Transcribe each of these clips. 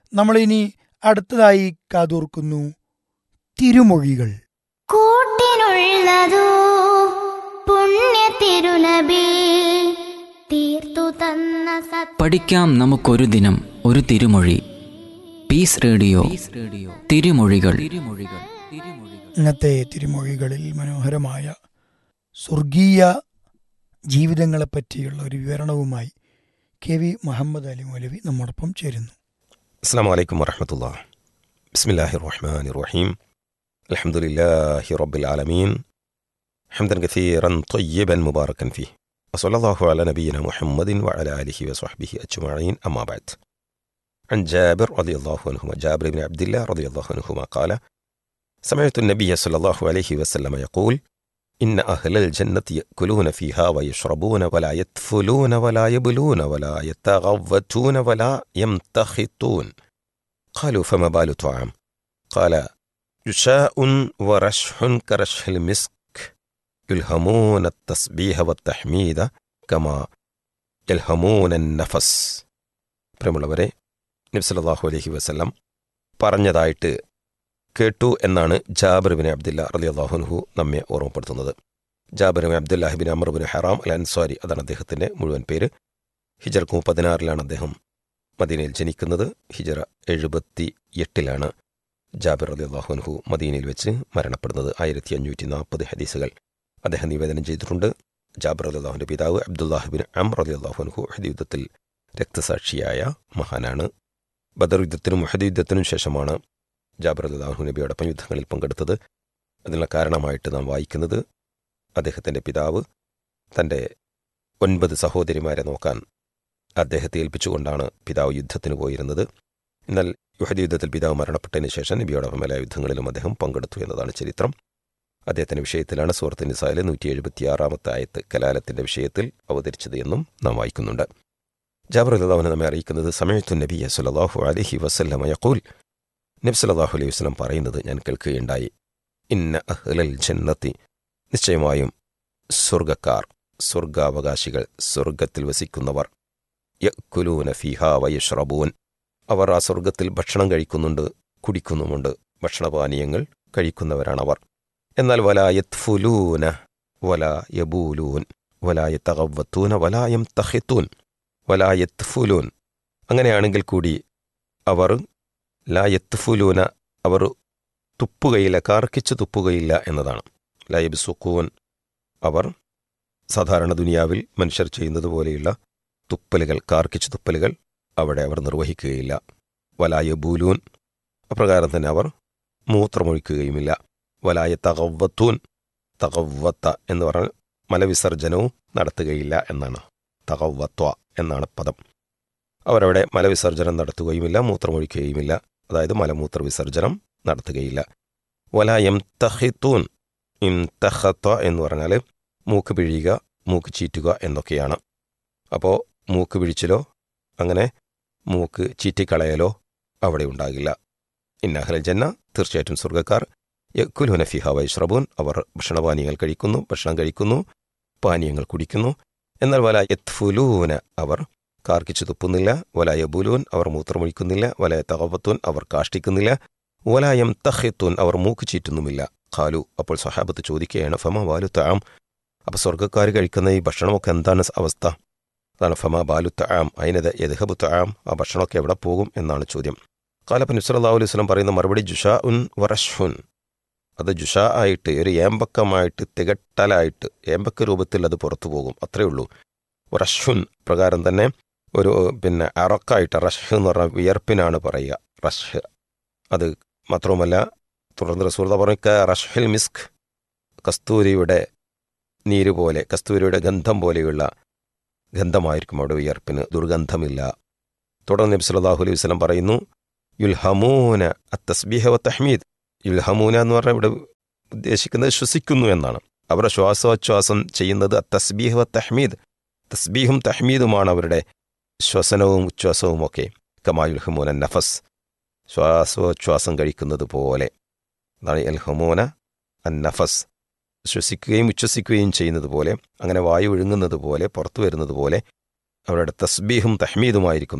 നമ്മളിനി അടുത്തതായി കാതോർക്കുന്നു തിരുമൊഴികൾ കൂട്ടിനുള്ളതോ പുണ്യ തിരുനബി തീർത്തു തന്ന സത് പഠിക്കാം നമുക്കൊരു ദിനം ഒരു തിരുമൊഴി പീസ് റേഡിയോ തിരുമൊഴികൾ തിരുമൊഴികൾ തിരുമൊഴികൾ ഇന്നത്തെ തിരുമൊഴികളിൽ മനോഹരമായ സ്വർഗീയ ജീവിതങ്ങളെപ്പറ്റിയുള്ള ഒരു വിവരണവുമായി കെ വി മുഹമ്മദ് അലി മൗലവി നമ്മോടൊപ്പം ചേരുന്നു السلام عليكم ورحمة الله بسم الله الرحمن الرحيم الحمد لله رب العالمين حمدا كثيرا طيبا مباركا فيه وصلى الله على نبينا محمد وعلى آله وصحبه أجمعين أما بعد عن جابر رضي الله عنهما جابر بن عبد الله رضي الله عنهما قال سمعت النبي صلى الله عليه وسلم يقول إن أهل الجنة يأكلون فيها ويشربون ولا يتفلون ولا يبلون ولا يتغوتون ولا يمتخطون قالوا فما بال طعام قال جشاء ورشح كرشح المسك يلهمون التسبيح والتحميد كما يلهمون النفس പ്രിയമുള്ളവരെ നബ്സലാഹു അലഹി വസ്ലം പറഞ്ഞതായിട്ട് കേട്ടു എന്നാണ് ജാബിർബിൻ അബ്ദുല്ല റലി അള്ളാഹുൻഹു നമ്മെ ഓർമ്മപ്പെടുത്തുന്നത് ജാബിർബിൻ അബ്ദുല്ലാഹിബിൻ അമർബിൻ ഹറാം അൽ അൻസ്വാരി അതാണ് അദ്ദേഹത്തിൻ്റെ മുഴുവൻ പേര് ഹിജർക്ക് മുപ്പതിനാറിലാണ് അദ്ദേഹം മദീനയിൽ ജനിക്കുന്നത് ഹിജറ എഴുപത്തി എട്ടിലാണ് ജാബിർ അലി അള്ളാഹുൻഹു മദീനയിൽ വെച്ച് മരണപ്പെടുന്നത് ആയിരത്തി അഞ്ഞൂറ്റി നാൽപ്പത് ഹദീസുകൾ അദ്ദേഹം നിവേദനം ചെയ്തിട്ടുണ്ട് ജാബിർ അലി അള്ളാഹുവിൻ്റെ പിതാവ് അബ്ദുല്ലാഹിബിൻ അമർ അലി അള്ളാഹുൻഹു ഹദ് യുദ്ധത്തിൽ രക്തസാക്ഷിയായ മഹാനാണ് ബദർ യുദ്ധത്തിനും മുഹദ് യുദ്ധത്തിനും ശേഷമാണ് ജാബർ അല്ലാഹു നബിയോടൊപ്പം യുദ്ധങ്ങളിൽ പങ്കെടുത്തത് അതിനുള്ള കാരണമായിട്ട് നാം വായിക്കുന്നത് അദ്ദേഹത്തിൻ്റെ പിതാവ് തൻ്റെ ഒൻപത് സഹോദരിമാരെ നോക്കാൻ അദ്ദേഹത്തെ ഏൽപ്പിച്ചുകൊണ്ടാണ് പിതാവ് യുദ്ധത്തിന് പോയിരുന്നത് എന്നാൽ യുഹദ് യുദ്ധത്തിൽ പിതാവ് മരണപ്പെട്ടതിന് ശേഷം നബിയോടൊപ്പം എല്ലാ യുദ്ധങ്ങളിലും അദ്ദേഹം പങ്കെടുത്തു എന്നതാണ് ചരിത്രം അദ്ദേഹത്തിൻ്റെ വിഷയത്തിലാണ് സുഹൃത്ത് നിസായിലെ നൂറ്റി എഴുപത്തിയാറാമത്തെ ആയത്ത് കലാലത്തിൻ്റെ വിഷയത്തിൽ അവതരിച്ചത് എന്നും നാം വായിക്കുന്നുണ്ട് ജാബർ അല്ലാഹുവിനെ നമ്മെ അറിയിക്കുന്നത് സമയത്തു നബിയ സുലല്ലാഹു അലഹി വസല്ലമ യഖൂൽ നബി സല്ലല്ലാഹു അലൈഹി വസല്ലം പറയുന്നത് ഞാൻ കേൾക്കുകയുണ്ടായി ഇന്ന അഹ്ലൽ ജന്നത്തി നിശ്ചയമായും സ്വർഗക്കാർ സ്വർഗാവകാശികൾ സ്വർഗത്തിൽ വസിക്കുന്നവർ യക്കുലൂന ഫിഹ വയഷ്റബൂൻ അവർ ആ സ്വർഗത്തിൽ ഭക്ഷണം കഴിക്കുന്നുണ്ട് കുടിക്കുന്നുമുണ്ട് ഭക്ഷണപാനീയങ്ങൾ കഴിക്കുന്നവരാണവർ എന്നാൽ വലായത്ഫുലൂന വലായബൂലൂൻ വലായത്തകവത്തൂന വലായം തഹിത്തൂൻ വലായത്ഫുലൂൻ അങ്ങനെയാണെങ്കിൽ കൂടി അവർ ലായത്ഫുലൂന അവർ തുപ്പുകയില്ല കാർക്കിച്ച് തുപ്പുകയില്ല എന്നതാണ് ലായബ് സുക്കൂൻ അവർ സാധാരണ ദുനിയാവിൽ മനുഷ്യർ ചെയ്യുന്നത് പോലെയുള്ള തുപ്പലുകൾ കാർക്കിച്ച് തുപ്പലുകൾ അവിടെ അവർ നിർവഹിക്കുകയില്ല വലായ ബൂലൂൻ അപ്രകാരം തന്നെ അവർ മൂത്രമൊഴിക്കുകയുമില്ല വലായ തകവത്തൂൻ തകവത്ത എന്ന് പറഞ്ഞാൽ മലവിസർജനവും നടത്തുകയില്ല എന്നാണ് തകവത്വ എന്നാണ് പദം അവരവിടെ മലവിസർജനം നടത്തുകയുമില്ല മൂത്രമൊഴിക്കുകയുമില്ല അതായത് മലമൂത്ര വിസർജനം നടത്തുകയില്ല വല എം തഹിത്തൂൻ ഇം തഹത്വ എന്ന് പറഞ്ഞാൽ മൂക്ക് പിഴിയുക മൂക്ക് ചീറ്റുക എന്നൊക്കെയാണ് അപ്പോൾ മൂക്ക് പിഴിച്ചിലോ അങ്ങനെ മൂക്ക് ചീറ്റിക്കളയലോ അവിടെ ഉണ്ടാകില്ല ഇന്നഹൽ ജന്ന തീർച്ചയായിട്ടും സ്വർഗ്ഗക്കാർ യക്കുലുന ഫിഹ വൈഷ്റബൂൻ അവർ ഭക്ഷണപാനീയങ്ങൾ കഴിക്കുന്നു ഭക്ഷണം കഴിക്കുന്നു പാനീയങ്ങൾ കുടിക്കുന്നു എന്നാൽ വല യത്ഫുലൂന അവർ കാർക്കിച്ചു തുപ്പുന്നില്ല വലായ ബുലൂൻ അവർ മൂത്രമൊഴിക്കുന്നില്ല വലയ തകവത്തൂൻ അവർ കാഷ്ടിക്കുന്നില്ല വലായം തഹ്യത്തൂൻ അവർ മൂക്ക് ചീറ്റുന്നുമില്ല ഖാലു അപ്പോൾ സഹാബത്ത് ചോദിക്കുകയാണ് ഫമ വാലു താം അപ്പോൾ സ്വർഗ്ഗക്കാർ കഴിക്കുന്ന ഈ ഭക്ഷണമൊക്കെ എന്താണ് അവസ്ഥ അതാണ് ഫമ ബാലു താം അതിനത് യദ്ഹബു താം ആ ഭക്ഷണമൊക്കെ എവിടെ പോകും എന്നാണ് ചോദ്യം കാലപ്പൻ നുസ്ലാ അലൈഹി സ്വലം പറയുന്ന മറുപടി ജുഷാ ഉൻ വറഷ്ഹുൻ അത് ജുഷാ ആയിട്ട് ഒരു ഏമ്പക്കമായിട്ട് തികട്ടലായിട്ട് ഏമ്പക്ക രൂപത്തിൽ അത് പുറത്തു പോകും അത്രയേ ഉള്ളൂ റഷ്ഹുൻ പ്രകാരം തന്നെ ഒരു പിന്നെ അറക്കായിട്ട് റഷ് എന്ന് പറഞ്ഞ വിയർപ്പിനാണ് പറയുക റഷ് അത് മാത്രവുമല്ല തുടർന്ന് റസൂർദ പറഞ്ഞ റഷ്ഹിൽ മിസ്ക് കസ്തൂരിയുടെ നീര് പോലെ കസ്തൂരിയുടെ ഗന്ധം പോലെയുള്ള ഗന്ധമായിരിക്കും അവിടെ വിയർപ്പിന് ദുർഗന്ധമില്ല തുടർന്ന് നബി സല്ലല്ലാഹു അലൈഹി വസല്ലം പറയുന്നു യുൽഹമൂന അത്തസ്ബീഹ വ തഹ്മീദ് യുൽഹമൂന എന്ന് പറഞ്ഞാൽ ഇവിടെ ഉദ്ദേശിക്കുന്നത് ശ്വസിക്കുന്നു എന്നാണ് അവരുടെ ശ്വാസോച്ഛ്വാസം ചെയ്യുന്നത് അത്തസ്ബീഹ വ തഹ്മീദ് തസ്ബീഹും തഹ്മീദുമാണ് അവരുടെ ശ്വസനവും ഉച്ഛ്വാസവും ഒക്കെ കമായുൽ ഹമൂന നഫസ് ശ്വാസോച്ഛ്വാസം കഴിക്കുന്നത് പോലെ അതാണ് എൽ ഹമൂന അൻ നഫസ് ശ്വസിക്കുകയും ഉച്ഛ്വസിക്കുകയും ചെയ്യുന്നത് പോലെ അങ്ങനെ വായു ഒഴുങ്ങുന്നത് പോലെ പുറത്തു വരുന്നത് പോലെ അവരുടെ തസ്ബീഹും തഹ്മീദുമായിരിക്കും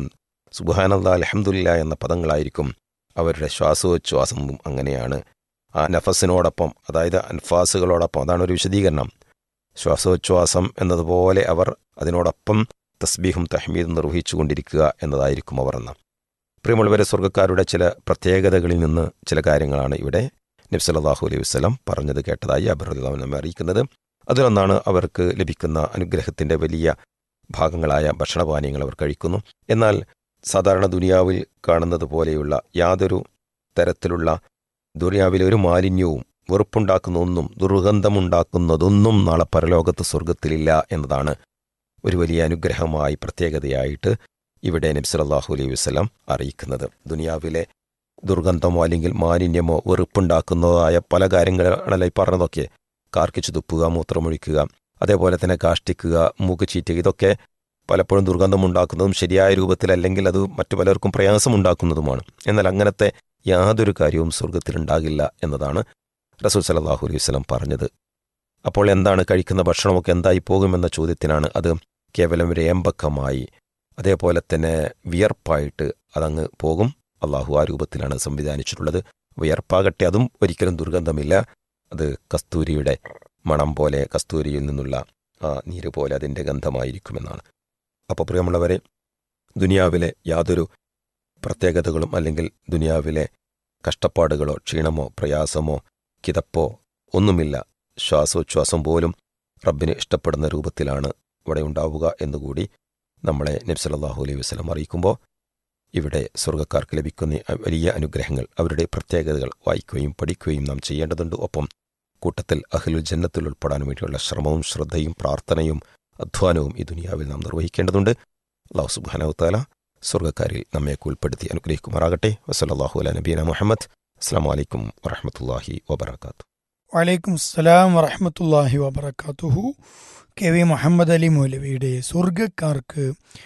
സുബാനല്ല അലഹമുല്ല എന്ന പദങ്ങളായിരിക്കും അവരുടെ ശ്വാസോച്ഛ്വാസവും അങ്ങനെയാണ് ആ നഫസിനോടൊപ്പം അതായത് അൻഫാസുകളോടൊപ്പം അതാണ് ഒരു വിശദീകരണം ശ്വാസോച്ഛ്വാസം എന്നതുപോലെ അവർ അതിനോടൊപ്പം തസ്ബീഹും തഹ്മീദും നിർവഹിച്ചു കൊണ്ടിരിക്കുക എന്നതായിരിക്കും അവർ എന്ന പ്രിയമുള്ളവരെ സ്വർഗ്ഗക്കാരുടെ ചില പ്രത്യേകതകളിൽ നിന്ന് ചില കാര്യങ്ങളാണ് ഇവിടെ നബ്സലാഹു അലൈഹി വസ്ലം പറഞ്ഞത് കേട്ടതായി അബറുദ്ദാൻ നമ്മെ അറിയിക്കുന്നത് അതിലൊന്നാണ് അവർക്ക് ലഭിക്കുന്ന അനുഗ്രഹത്തിൻ്റെ വലിയ ഭാഗങ്ങളായ ഭക്ഷണപാനീയങ്ങൾ അവർ കഴിക്കുന്നു എന്നാൽ സാധാരണ ദുനിയാവിൽ കാണുന്നത് പോലെയുള്ള യാതൊരു തരത്തിലുള്ള ദുനിയാവിലെ ഒരു മാലിന്യവും വെറുപ്പുണ്ടാക്കുന്ന ഒന്നും ദുർഗന്ധമുണ്ടാക്കുന്നതൊന്നും നാളെ പരലോകത്ത് സ്വർഗത്തിലില്ല എന്നതാണ് ഒരു വലിയ അനുഗ്രഹമായി പ്രത്യേകതയായിട്ട് ഇവിടെ നബ്സലാഹു അലൈഹി വസ്ലം അറിയിക്കുന്നത് ദുനിയാവിലെ ദുർഗന്ധമോ അല്ലെങ്കിൽ മാലിന്യമോ വെറുപ്പുണ്ടാക്കുന്നതായ പല കാര്യങ്ങളാണല്ലോ ഈ പറഞ്ഞതൊക്കെ കാർക്കിച്ചു തുപ്പുക മൂത്രമൊഴിക്കുക അതേപോലെ തന്നെ കാഷ്ടിക്കുക മൂക്ക് ചീറ്റുക ഇതൊക്കെ പലപ്പോഴും ദുർഗന്ധമുണ്ടാക്കുന്നതും ശരിയായ രൂപത്തിലല്ലെങ്കിൽ അത് മറ്റു പലർക്കും പ്രയാസമുണ്ടാക്കുന്നതുമാണ് എന്നാൽ അങ്ങനത്തെ യാതൊരു കാര്യവും സ്വർഗത്തിലുണ്ടാകില്ല എന്നതാണ് റസൂൽ സലാഹു അലൈഹി വസ്ലം പറഞ്ഞത് അപ്പോൾ എന്താണ് കഴിക്കുന്ന ഭക്ഷണമൊക്കെ എന്തായി പോകുമെന്ന ചോദ്യത്തിനാണ് അത് കേവലം ഒരു ഏമ്പക്കമായി അതേപോലെ തന്നെ വിയർപ്പായിട്ട് അതങ്ങ് പോകും അള്ളാഹു ആ രൂപത്തിലാണ് സംവിധാനിച്ചിട്ടുള്ളത് വിയർപ്പാകട്ടെ അതും ഒരിക്കലും ദുർഗന്ധമില്ല അത് കസ്തൂരിയുടെ മണം പോലെ കസ്തൂരിയിൽ നിന്നുള്ള ആ നീര് പോലെ അതിൻ്റെ ഗന്ധമായിരിക്കുമെന്നാണ് അപ്പോൾ പ്രിയമുള്ളവരെ ദുനിയാവിലെ യാതൊരു പ്രത്യേകതകളും അല്ലെങ്കിൽ ദുനിയാവിലെ കഷ്ടപ്പാടുകളോ ക്ഷീണമോ പ്രയാസമോ കിതപ്പോ ഒന്നുമില്ല ശ്വാസോച്ഛ്വാസം പോലും റബ്ബിന് ഇഷ്ടപ്പെടുന്ന രൂപത്തിലാണ് ഇവിടെ ഉണ്ടാവുക എന്നുകൂടി നമ്മളെ നബ്സലാഹു അലൈഹി വസ്ലം അറിയിക്കുമ്പോൾ ഇവിടെ സ്വർഗ്ഗക്കാർക്ക് ലഭിക്കുന്ന വലിയ അനുഗ്രഹങ്ങൾ അവരുടെ പ്രത്യേകതകൾ വായിക്കുകയും പഠിക്കുകയും നാം ചെയ്യേണ്ടതുണ്ട് ഒപ്പം കൂട്ടത്തിൽ അഹ്ലുൽ ജന്നത്തിൽ ഉൾപ്പെടാൻ വേണ്ടിയുള്ള ശ്രമവും ശ്രദ്ധയും പ്രാർത്ഥനയും അധ്വാനവും ഈ ദുനിയാവിൽ നാം നിർവഹിക്കേണ്ടതുണ്ട് അള്ളാഹു സുബാനവത്താല സ്വർഗ്ഗക്കാരിൽ നമ്മയൊക്കെ ഉൾപ്പെടുത്തി അനുഗ്രഹിക്കുമാറാകട്ടെ വസലാഹു അല നബീന മുഹമ്മദ് അസ്സാം വലൈക്കും വറഹമത്തല്ലാഹി വബർക്കാത്തു വലൈക്കും സ്സലാം വറഹമത്തല്ലാഹി വബർക്കാത്തുഹു കെ വി മുഹമ്മദ് അലി മൗലവിയുടെ സ്വർഗക്കാർക്ക്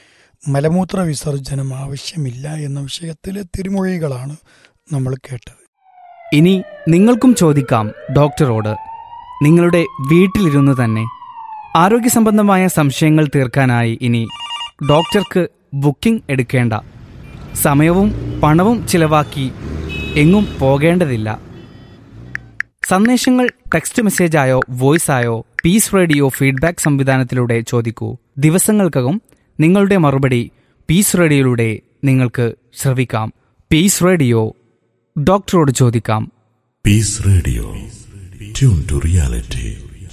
മലമൂത്ര വിസർജനം ആവശ്യമില്ല എന്ന വിഷയത്തിലെ തിരുമൊഴികളാണ് നമ്മൾ കേട്ടത് ഇനി നിങ്ങൾക്കും ചോദിക്കാം ഡോക്ടറോട് നിങ്ങളുടെ വീട്ടിലിരുന്ന് തന്നെ ആരോഗ്യ സംബന്ധമായ സംശയങ്ങൾ തീർക്കാനായി ഇനി ഡോക്ടർക്ക് ബുക്കിംഗ് എടുക്കേണ്ട സമയവും പണവും ചിലവാക്കി എങ്ങും പോകേണ്ടതില്ല സന്ദേശങ്ങൾ ടെക്സ്റ്റ് മെസ്സേജായോ വോയിസായോ പീസ് റേഡിയോ ഫീഡ്ബാക്ക് സംവിധാനത്തിലൂടെ ചോദിക്കൂ ദിവസങ്ങൾക്കകം നിങ്ങളുടെ മറുപടി പീസ് റേഡിയോയിലൂടെ നിങ്ങൾക്ക് ശ്രവിക്കാം പീസ് റേഡിയോ ഡോക്ടറോട് ചോദിക്കാം Peace Radio. Tune to reality.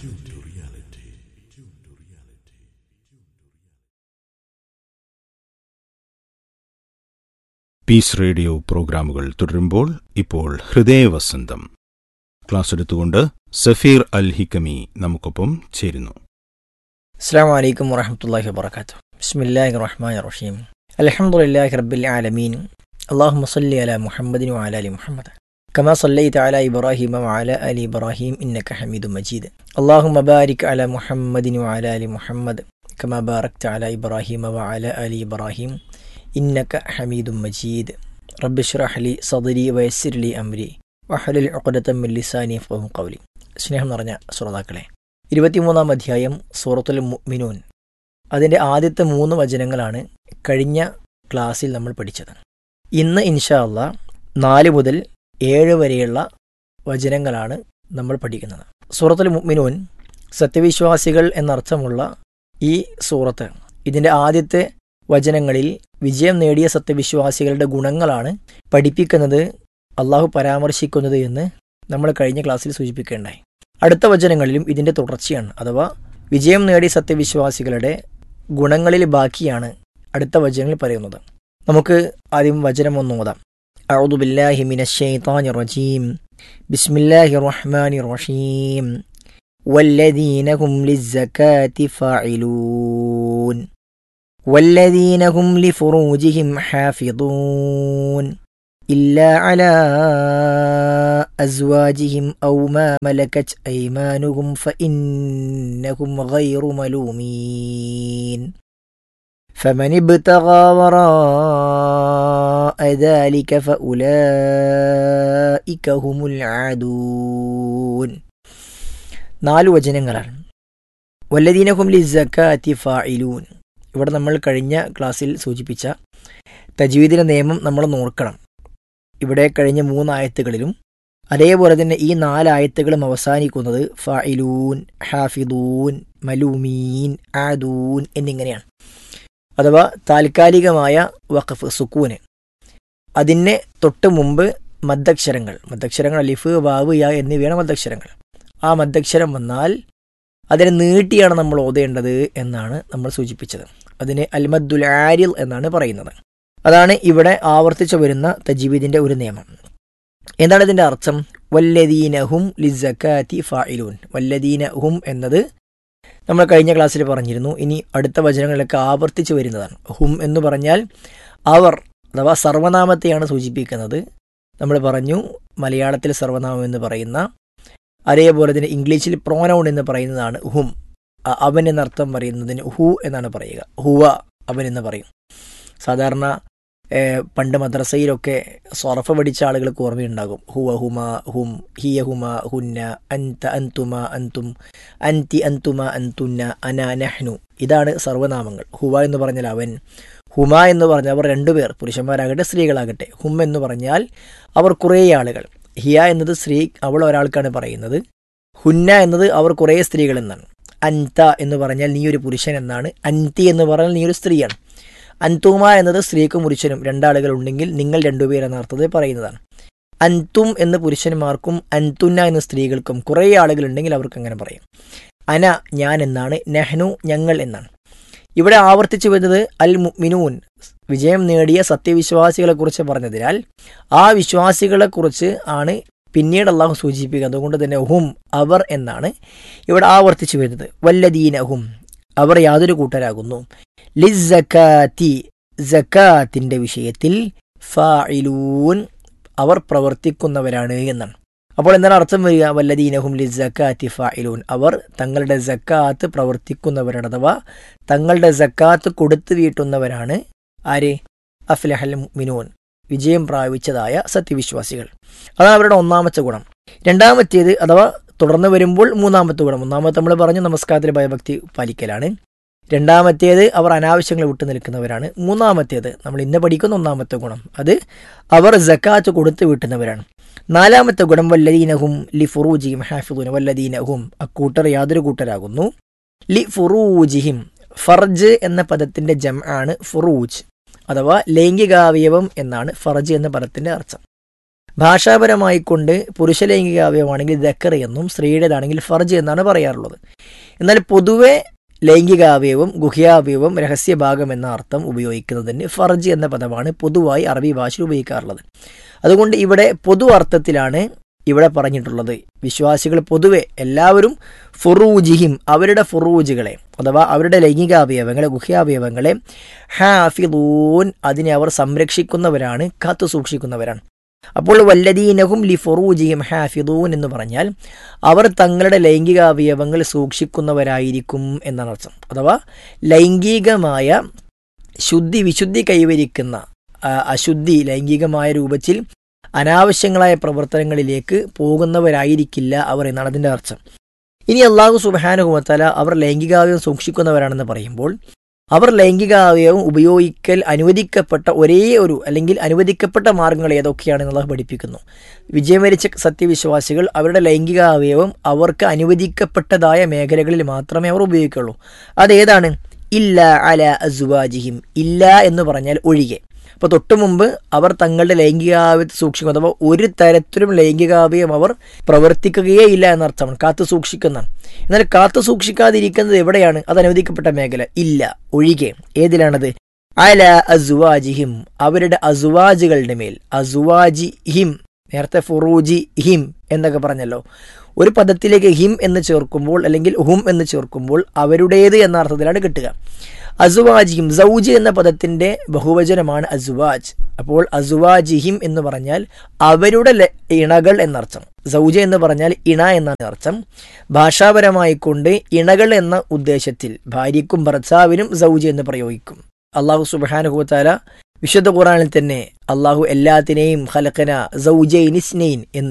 Peace radio പ്രോഗ്രാമുകൾ തുടരുമ്പോൾ ഇപ്പോൾ ഹൃദയവസന്തം ക്ലാസ് എടുത്തുകൊണ്ട് സഫീർ അൽ ഹിക്കമി നമുക്കൊപ്പം ചേരുന്നു السلام عليكم ورحمة الله وبركاته بسم الله الرحمن الرحيم الحمد لله رب العالمين اللهم صل على محمد وعلى آل محمد كما صليت على إبراهيم وعلى آل إبراهيم إنك حميد مجيد اللهم بارك على محمد وعلى آل محمد كما باركت على إبراهيم وعلى آل إبراهيم إنك حميد مجيد رب اشرح لي صدري ويسر لي أمري وحلل عقدة من لساني يفقهوا قولي സ്നേഹം നിറഞ്ഞ ശ്രോതാക്കളെ ഇരുപത്തിമൂന്നാം അധ്യായം സൂറത്തുൽ മുഅ്മിനൂൻ അതിൻ്റെ ആദ്യത്തെ മൂന്ന് വചനങ്ങളാണ് കഴിഞ്ഞ ക്ലാസ്സിൽ നമ്മൾ പഠിച്ചത് ഇന്ന് ഇൻഷാ അള്ളാ നാല് മുതൽ ഏഴ് വരെയുള്ള വചനങ്ങളാണ് നമ്മൾ പഠിക്കുന്നത് സൂറത്തുൽ മുഅ്മിനൂൻ സത്യവിശ്വാസികൾ എന്നർത്ഥമുള്ള ഈ സൂറത്ത് ഇതിൻ്റെ ആദ്യത്തെ വചനങ്ങളിൽ വിജയം നേടിയ സത്യവിശ്വാസികളുടെ ഗുണങ്ങളാണ് പഠിപ്പിക്കുന്നത് അള്ളാഹു പരാമർശിക്കുന്നത് എന്ന് നമ്മൾ കഴിഞ്ഞ ക്ലാസ്സിൽ സൂചിപ്പിക്കേണ്ടായി അടുത്ത വചനങ്ങളിലും ഇതിൻ്റെ തുടർച്ചയാണ് അഥവാ വിജയം നേടിയ സത്യവിശ്വാസികളുടെ ഗുണങ്ങളിൽ ബാക്കിയാണ് അടുത്ത വചനങ്ങളിൽ പറയുന്നത് നമുക്ക് ആദ്യം വചനം ഒന്ന് ഓതാം أعوذ بالله من الشيطان الرجيم بسم الله الرحمن الرحيم والذين هم للزكاة فاعلون والذين هم لفروجهم حافظون إلا على أزواجهم أو ما ملكت أيمانهم فإنهم غير ملومين فمن ابتغى وراء ذلك فأولئك هم العادون നാല് വചനങ്ങളാണ് വല്ലദീനഹും ലി സക്കാത്തി ഫായിലൂൻ ഇവിടെ നമ്മൾ കഴിഞ്ഞ ക്ലാസ്സിൽ സൂചിപ്പിച്ച തജ്വീദിന്റെ നിയമം നമ്മൾ നോക്കണം ഇവിടെ കഴിഞ്ഞ മൂന്നായത്തുകളിലും അതേപോലെ തന്നെ ഈ നാലായത്തുകളും അവസാനിക്കുന്നത് ഫഇലൂൻ ഹാഫിദൂൻ മലൂമീൻ ആദൂൻ എന്നിങ്ങനെയാണ് അഥവാ താൽക്കാലികമായ വഖഫ് സുക്കൂന് അതിന് തൊട്ട് മുമ്പ് മദ്ദക്ഷരങ്ങൾ മദ്ദക്ഷരങ്ങൾ അലിഫ് വാവ് യ എന്നിവയാണ് മദ്ദക്ഷരങ്ങൾ ആ മദ്ദക്ഷരം വന്നാൽ അതിനെ നീട്ടിയാണ് നമ്മൾ ഓതേണ്ടത് എന്നാണ് നമ്മൾ സൂചിപ്പിച്ചത് അതിന് അൽമദ്ദുൽ ആരിൽ എന്നാണ് പറയുന്നത് അതാണ് ഇവിടെ ആവർത്തിച്ചു വരുന്ന തജീബിദിന്റെ ഒരു നിയമം എന്താണ് ഇതിന്റെ അർത്ഥം വല്ലദീനഹും ലിസക്കാത്തി ഫായിലൂൻ വല്ലദീനഹും എന്നത് നമ്മൾ കഴിഞ്ഞ ക്ലാസ്സിൽ പറഞ്ഞിരുന്നു ഇനി അടുത്ത വചനങ്ങളിലൊക്കെ ആവർത്തിച്ചു വരുന്നതാണ് ഹും എന്ന് പറഞ്ഞാൽ അവർ അഥവാ സർവനാമത്തെയാണ് സൂചിപ്പിക്കുന്നത് നമ്മൾ പറഞ്ഞു മലയാളത്തിൽ സർവനാമം എന്ന് പറയുന്ന അതേപോലെ തന്നെ ഇംഗ്ലീഷിൽ പ്രോനൗൺ എന്ന് പറയുന്നതാണ് ഹും അ- അവൻ എന്നർത്ഥം പറയുന്നതിന് ഹു എന്നാണ് പറയുക ഹുവ അവൻ എന്ന് പറയും സാധാരണ ഏഹ്, പണ്ട് മദ്രസയിലൊക്കെ സൊറഫ പഠിച്ച ആളുകൾക്ക് ഓർമ്മയുണ്ടാകും ഹുവ ഹുമ ഹും ഹിയ ഹുമ ഹുന്ന അൻത അൻതുമ അൻതും അൻതി അൻതുമ അൻതുന്ന അന നഹ്നു ഇതാണ് സർവനാമങ്ങൾ ഹുവ എന്ന് പറഞ്ഞാൽ അവൻ ഹുമ എന്ന് പറഞ്ഞാൽ അവർ രണ്ടുപേർ പുരുഷന്മാരാകട്ടെ സ്ത്രീകളാകട്ടെ ഹും എന്ന് പറഞ്ഞാൽ അവർ കുറേ ആളുകൾ ഹിയ എന്നത് സ്ത്രീ അവൾ ഒരാൾക്കാണ് പറയുന്നത് ഹുന്ന എന്നത് അവർ കുറേ സ്ത്രീകൾ എന്നാണ് അൻത എന്ന് പറഞ്ഞാൽ നീ ഒരു പുരുഷൻ എന്നാണ് അൻതി എന്ന് പറഞ്ഞാൽ നീ ഒരു സ്ത്രീയാണ് അൻതുമ എന്നത് സ്ത്രീക്കും പുരുഷനും രണ്ടാളുകൾ ഉണ്ടെങ്കിൽ നിങ്ങൾ രണ്ടുപേർ എന്ന അർത്ഥത്തിൽ പറയുന്നതാണ് അൻതും എന്ന് പുരുഷന്മാർക്കും അൻതുന്ന എന്ന സ്ത്രീകൾക്കും കുറേ ആളുകൾ ഉണ്ടെങ്കിൽ അവർക്ക് അങ്ങനെ പറയും അന ഞാൻ എന്നാണ് നെഹ്നു ഞങ്ങൾ എന്നാണ് ഇവിടെ ആവർത്തിച്ചു വരുന്നത് അൽ മുഅ്മിനൂൻ വിജയം നേടിയ സത്യവിശ്വാസികളെ കുറിച്ച് പറഞ്ഞതിനാൽ ആ വിശ്വാസികളെ കുറിച്ച് ആണ് പിന്നീട് അള്ളാഹു സൂചിപ്പിക്കുന്നത് അതുകൊണ്ട് തന്നെ ഹും അവർ എന്നാണ് ഇവിടെ ആവർത്തിച്ചു വരുന്നത് വല്ലദീന ഹും അവർ യാതൊരു കൂട്ടരാകുന്നു ലിസക്കാത്തി ജക്കാത്തിന്റെ വിഷയത്തിൽ ഫായിലൂൻ അവർ പ്രവർത്തിക്കുന്നവരാണ് എന്നാണ് അപ്പോൾ എന്താണ് അർത്ഥം വരിക വല്ലദീനഹും ലി ജക്കാത്തി ഫായിലൂൻ അവർ തങ്ങളുടെ ജക്കാത്ത് പ്രവർത്തിക്കുന്നവരാണ് അഥവാ തങ്ങളുടെ ജക്കാത്ത് കൊടുത്തു വീട്ടുന്നവരാണ് ആര് അഫ്ലഹൽ മിനൂൻ വിജയം പ്രാപിച്ചതായ സത്യവിശ്വാസികൾ അതാണ് അവരുടെ ഒന്നാമത്തെ ഗുണം രണ്ടാമത്തേത് അഥവാ തുടർന്ന് വരുമ്പോൾ മൂന്നാമത്തെ ഗുണം ഒന്നാമത്തെ നമ്മൾ പറഞ്ഞു നമസ്കാരത്തിൽ ഭയഭക്തി പാലിക്കലാണ് രണ്ടാമത്തേത് അവർ അനാവശ്യങ്ങൾ വിട്ടു നിൽക്കുന്നവരാണ് മൂന്നാമത്തേത് നമ്മൾ ഇന്ന് പഠിക്കുന്ന ഒന്നാമത്തെ ഗുണം അത് അവർ ജക്കാത്ത് കൊടുത്തു വീട്ടുന്നവരാണ് നാലാമത്തെ ഗുണം വല്ലദീനഹും ലി ഫുറൂജിഹിം ഹാഫിദൂന വല്ലദീനഹും അക്കൂട്ടർ യാതൊരു കൂട്ടരാകുന്നു ലി ഫുറൂജിഹിം ഫർജ് എന്ന പദത്തിന്റെ ജം ആണ് ഫുറൂജ് അഥവാ ലൈംഗികാവയവം എന്നാണ് ഫർജ് എന്ന പദത്തിന്റെ അർത്ഥം ഭാഷാപരമായി കൊണ്ട് പുരുഷ ലൈംഗികാവയവമാണെങ്കിൽ ദക്കർ എന്നും സ്ത്രീയുടേതാണെങ്കിൽ ഫർജ് എന്നാണ് പറയാറുള്ളത് എന്നാൽ പൊതുവെ ലൈംഗികാവയവം ഗുഹ്യാവയവം രഹസ്യഭാഗം എന്ന അർത്ഥം ഉപയോഗിക്കുന്നതിന് ഫർജ് എന്ന പദമാണ് പൊതുവായി അറബി ഭാഷയിൽ ഉപയോഗിക്കാറുള്ളത് അതുകൊണ്ട് ഇവിടെ പൊതു അർത്ഥത്തിലാണ് ഇവിടെ പറഞ്ഞിട്ടുള്ളത് വിശ്വാസികൾ പൊതുവെ എല്ലാവരും ഫുറൂജിഹിം അവരുടെ ഫുറൂജുകളെ അഥവാ അവരുടെ ലൈംഗികാവയവങ്ങളെ ഗുഹ്യാവയവങ്ങളെ ഹാഫിദൂൻ അതിനെ അവർ സംരക്ഷിക്കുന്നവരാണ് കാത്തു സൂക്ഷിക്കുന്നവരാണ് അപ്പോൾ വല്ലദീനഹും ലി ഫുറൂജിഹിം ഹാഫിദൂൻ എന്ന് പറഞ്ഞാൽ അവർ തങ്ങളുടെ ലൈംഗികാവയവങ്ങൾ സൂക്ഷിക്കുന്നവരായിരിക്കും എന്നാണ് അർത്ഥം അഥവാ ലൈംഗികമായ ശുദ്ധി വിശുദ്ധി കൈവരിക്കുന്ന ആ, അശുദ്ധി ലൈംഗികമായ രൂപത്തിൽ അനാവശ്യങ്ങളായ പ്രവർത്തനങ്ങളിലേക്ക് പോകുന്നവരായിരിക്കില്ല അവർ എന്നാണ് അതിൻ്റെ അർത്ഥം ഇനി അള്ളാഹു സുബാനുഹുമത്തല അവർ ലൈംഗികാവയവം സൂക്ഷിക്കുന്നവരാണെന്ന് പറയുമ്പോൾ അവർ ലൈംഗികാവയവം ഉപയോഗിക്കൽ അനുവദിക്കപ്പെട്ട ഒരേ ഒരു അല്ലെങ്കിൽ അനുവദിക്കപ്പെട്ട മാർഗങ്ങൾ ഏതൊക്കെയാണെന്ന് അള്ളാഹു പഠിപ്പിക്കുന്നു വിജയം വരിച്ച സത്യവിശ്വാസികൾ അവരുടെ ലൈംഗികാവയവം അവർക്ക് അനുവദിക്കപ്പെട്ടതായ മേഖലകളിൽ മാത്രമേ അവർ ഉപയോഗിക്കുള്ളൂ അതേതാണ് ഇല്ല അല അസുവാജിഹിം ഇല്ല എന്ന് പറഞ്ഞാൽ ഒഴികെ അപ്പോൾ തൊട്ടു മുമ്പ് അവർ തങ്ങളുടെ ലൈംഗികാവയത്തെ സൂക്ഷിക്കും അഥവാ ഒരു തരത്തിലും ലൈംഗികാവയം അവർ പ്രവർത്തിക്കുകയേ ഇല്ല എന്നർത്ഥമാണ് കാത്തു സൂക്ഷിക്കുന്നതാണ് എന്നാൽ കാത്തു സൂക്ഷിക്കാതിരിക്കുന്നത് എവിടെയാണ് അത് അനുവദിക്കപ്പെട്ട മേഖല ഇല്ല ഒഴികെ ഏതിലാണത് അല അസുവാജിഹിം അവരുടെ അസുവാജുകളുടെ മേൽ അസുവാജി ഹിം നേരത്തെ ഫുറൂജി ഹിം എന്നൊക്കെ പറഞ്ഞല്ലോ ഒരു പദത്തിലേക്ക് ഹിം എന്ന് ചേർക്കുമ്പോൾ അല്ലെങ്കിൽ ഹും എന്ന് ചേർക്കുമ്പോൾ അവരുടേത് എന്ന അർത്ഥത്തിലാണ് കിട്ടുക അസുവാജിഹിം സൗജ് എന്ന പദത്തിന്റെ ബഹുവചനമാണ് അസുവാജ് അപ്പോൾ അസുവാജിഹിം എന്ന് പറഞ്ഞാൽ അവരുടെ ല- ഇണകൾ എന്നർത്ഥം സൗജ എന്ന് പറഞ്ഞാൽ ഇണ എന്നാണ് അർത്ഥം ഭാഷാപരമായി കൊണ്ട് ഇണകൾ എന്ന ഉദ്ദേശത്തിൽ ഭാര്യയ്ക്കും ഭർത്താവിനും സൗജ എന്ന് പ്രയോഗിക്കും അള്ളാഹു സുബാനുഹുത്താല വിശുദ്ധ ഖുറാനിൽ തന്നെ അള്ളാഹു എല്ലാത്തിനെയും ഖലഖന സൗജൈൻ ഇസ്നൈൻ എന്ന്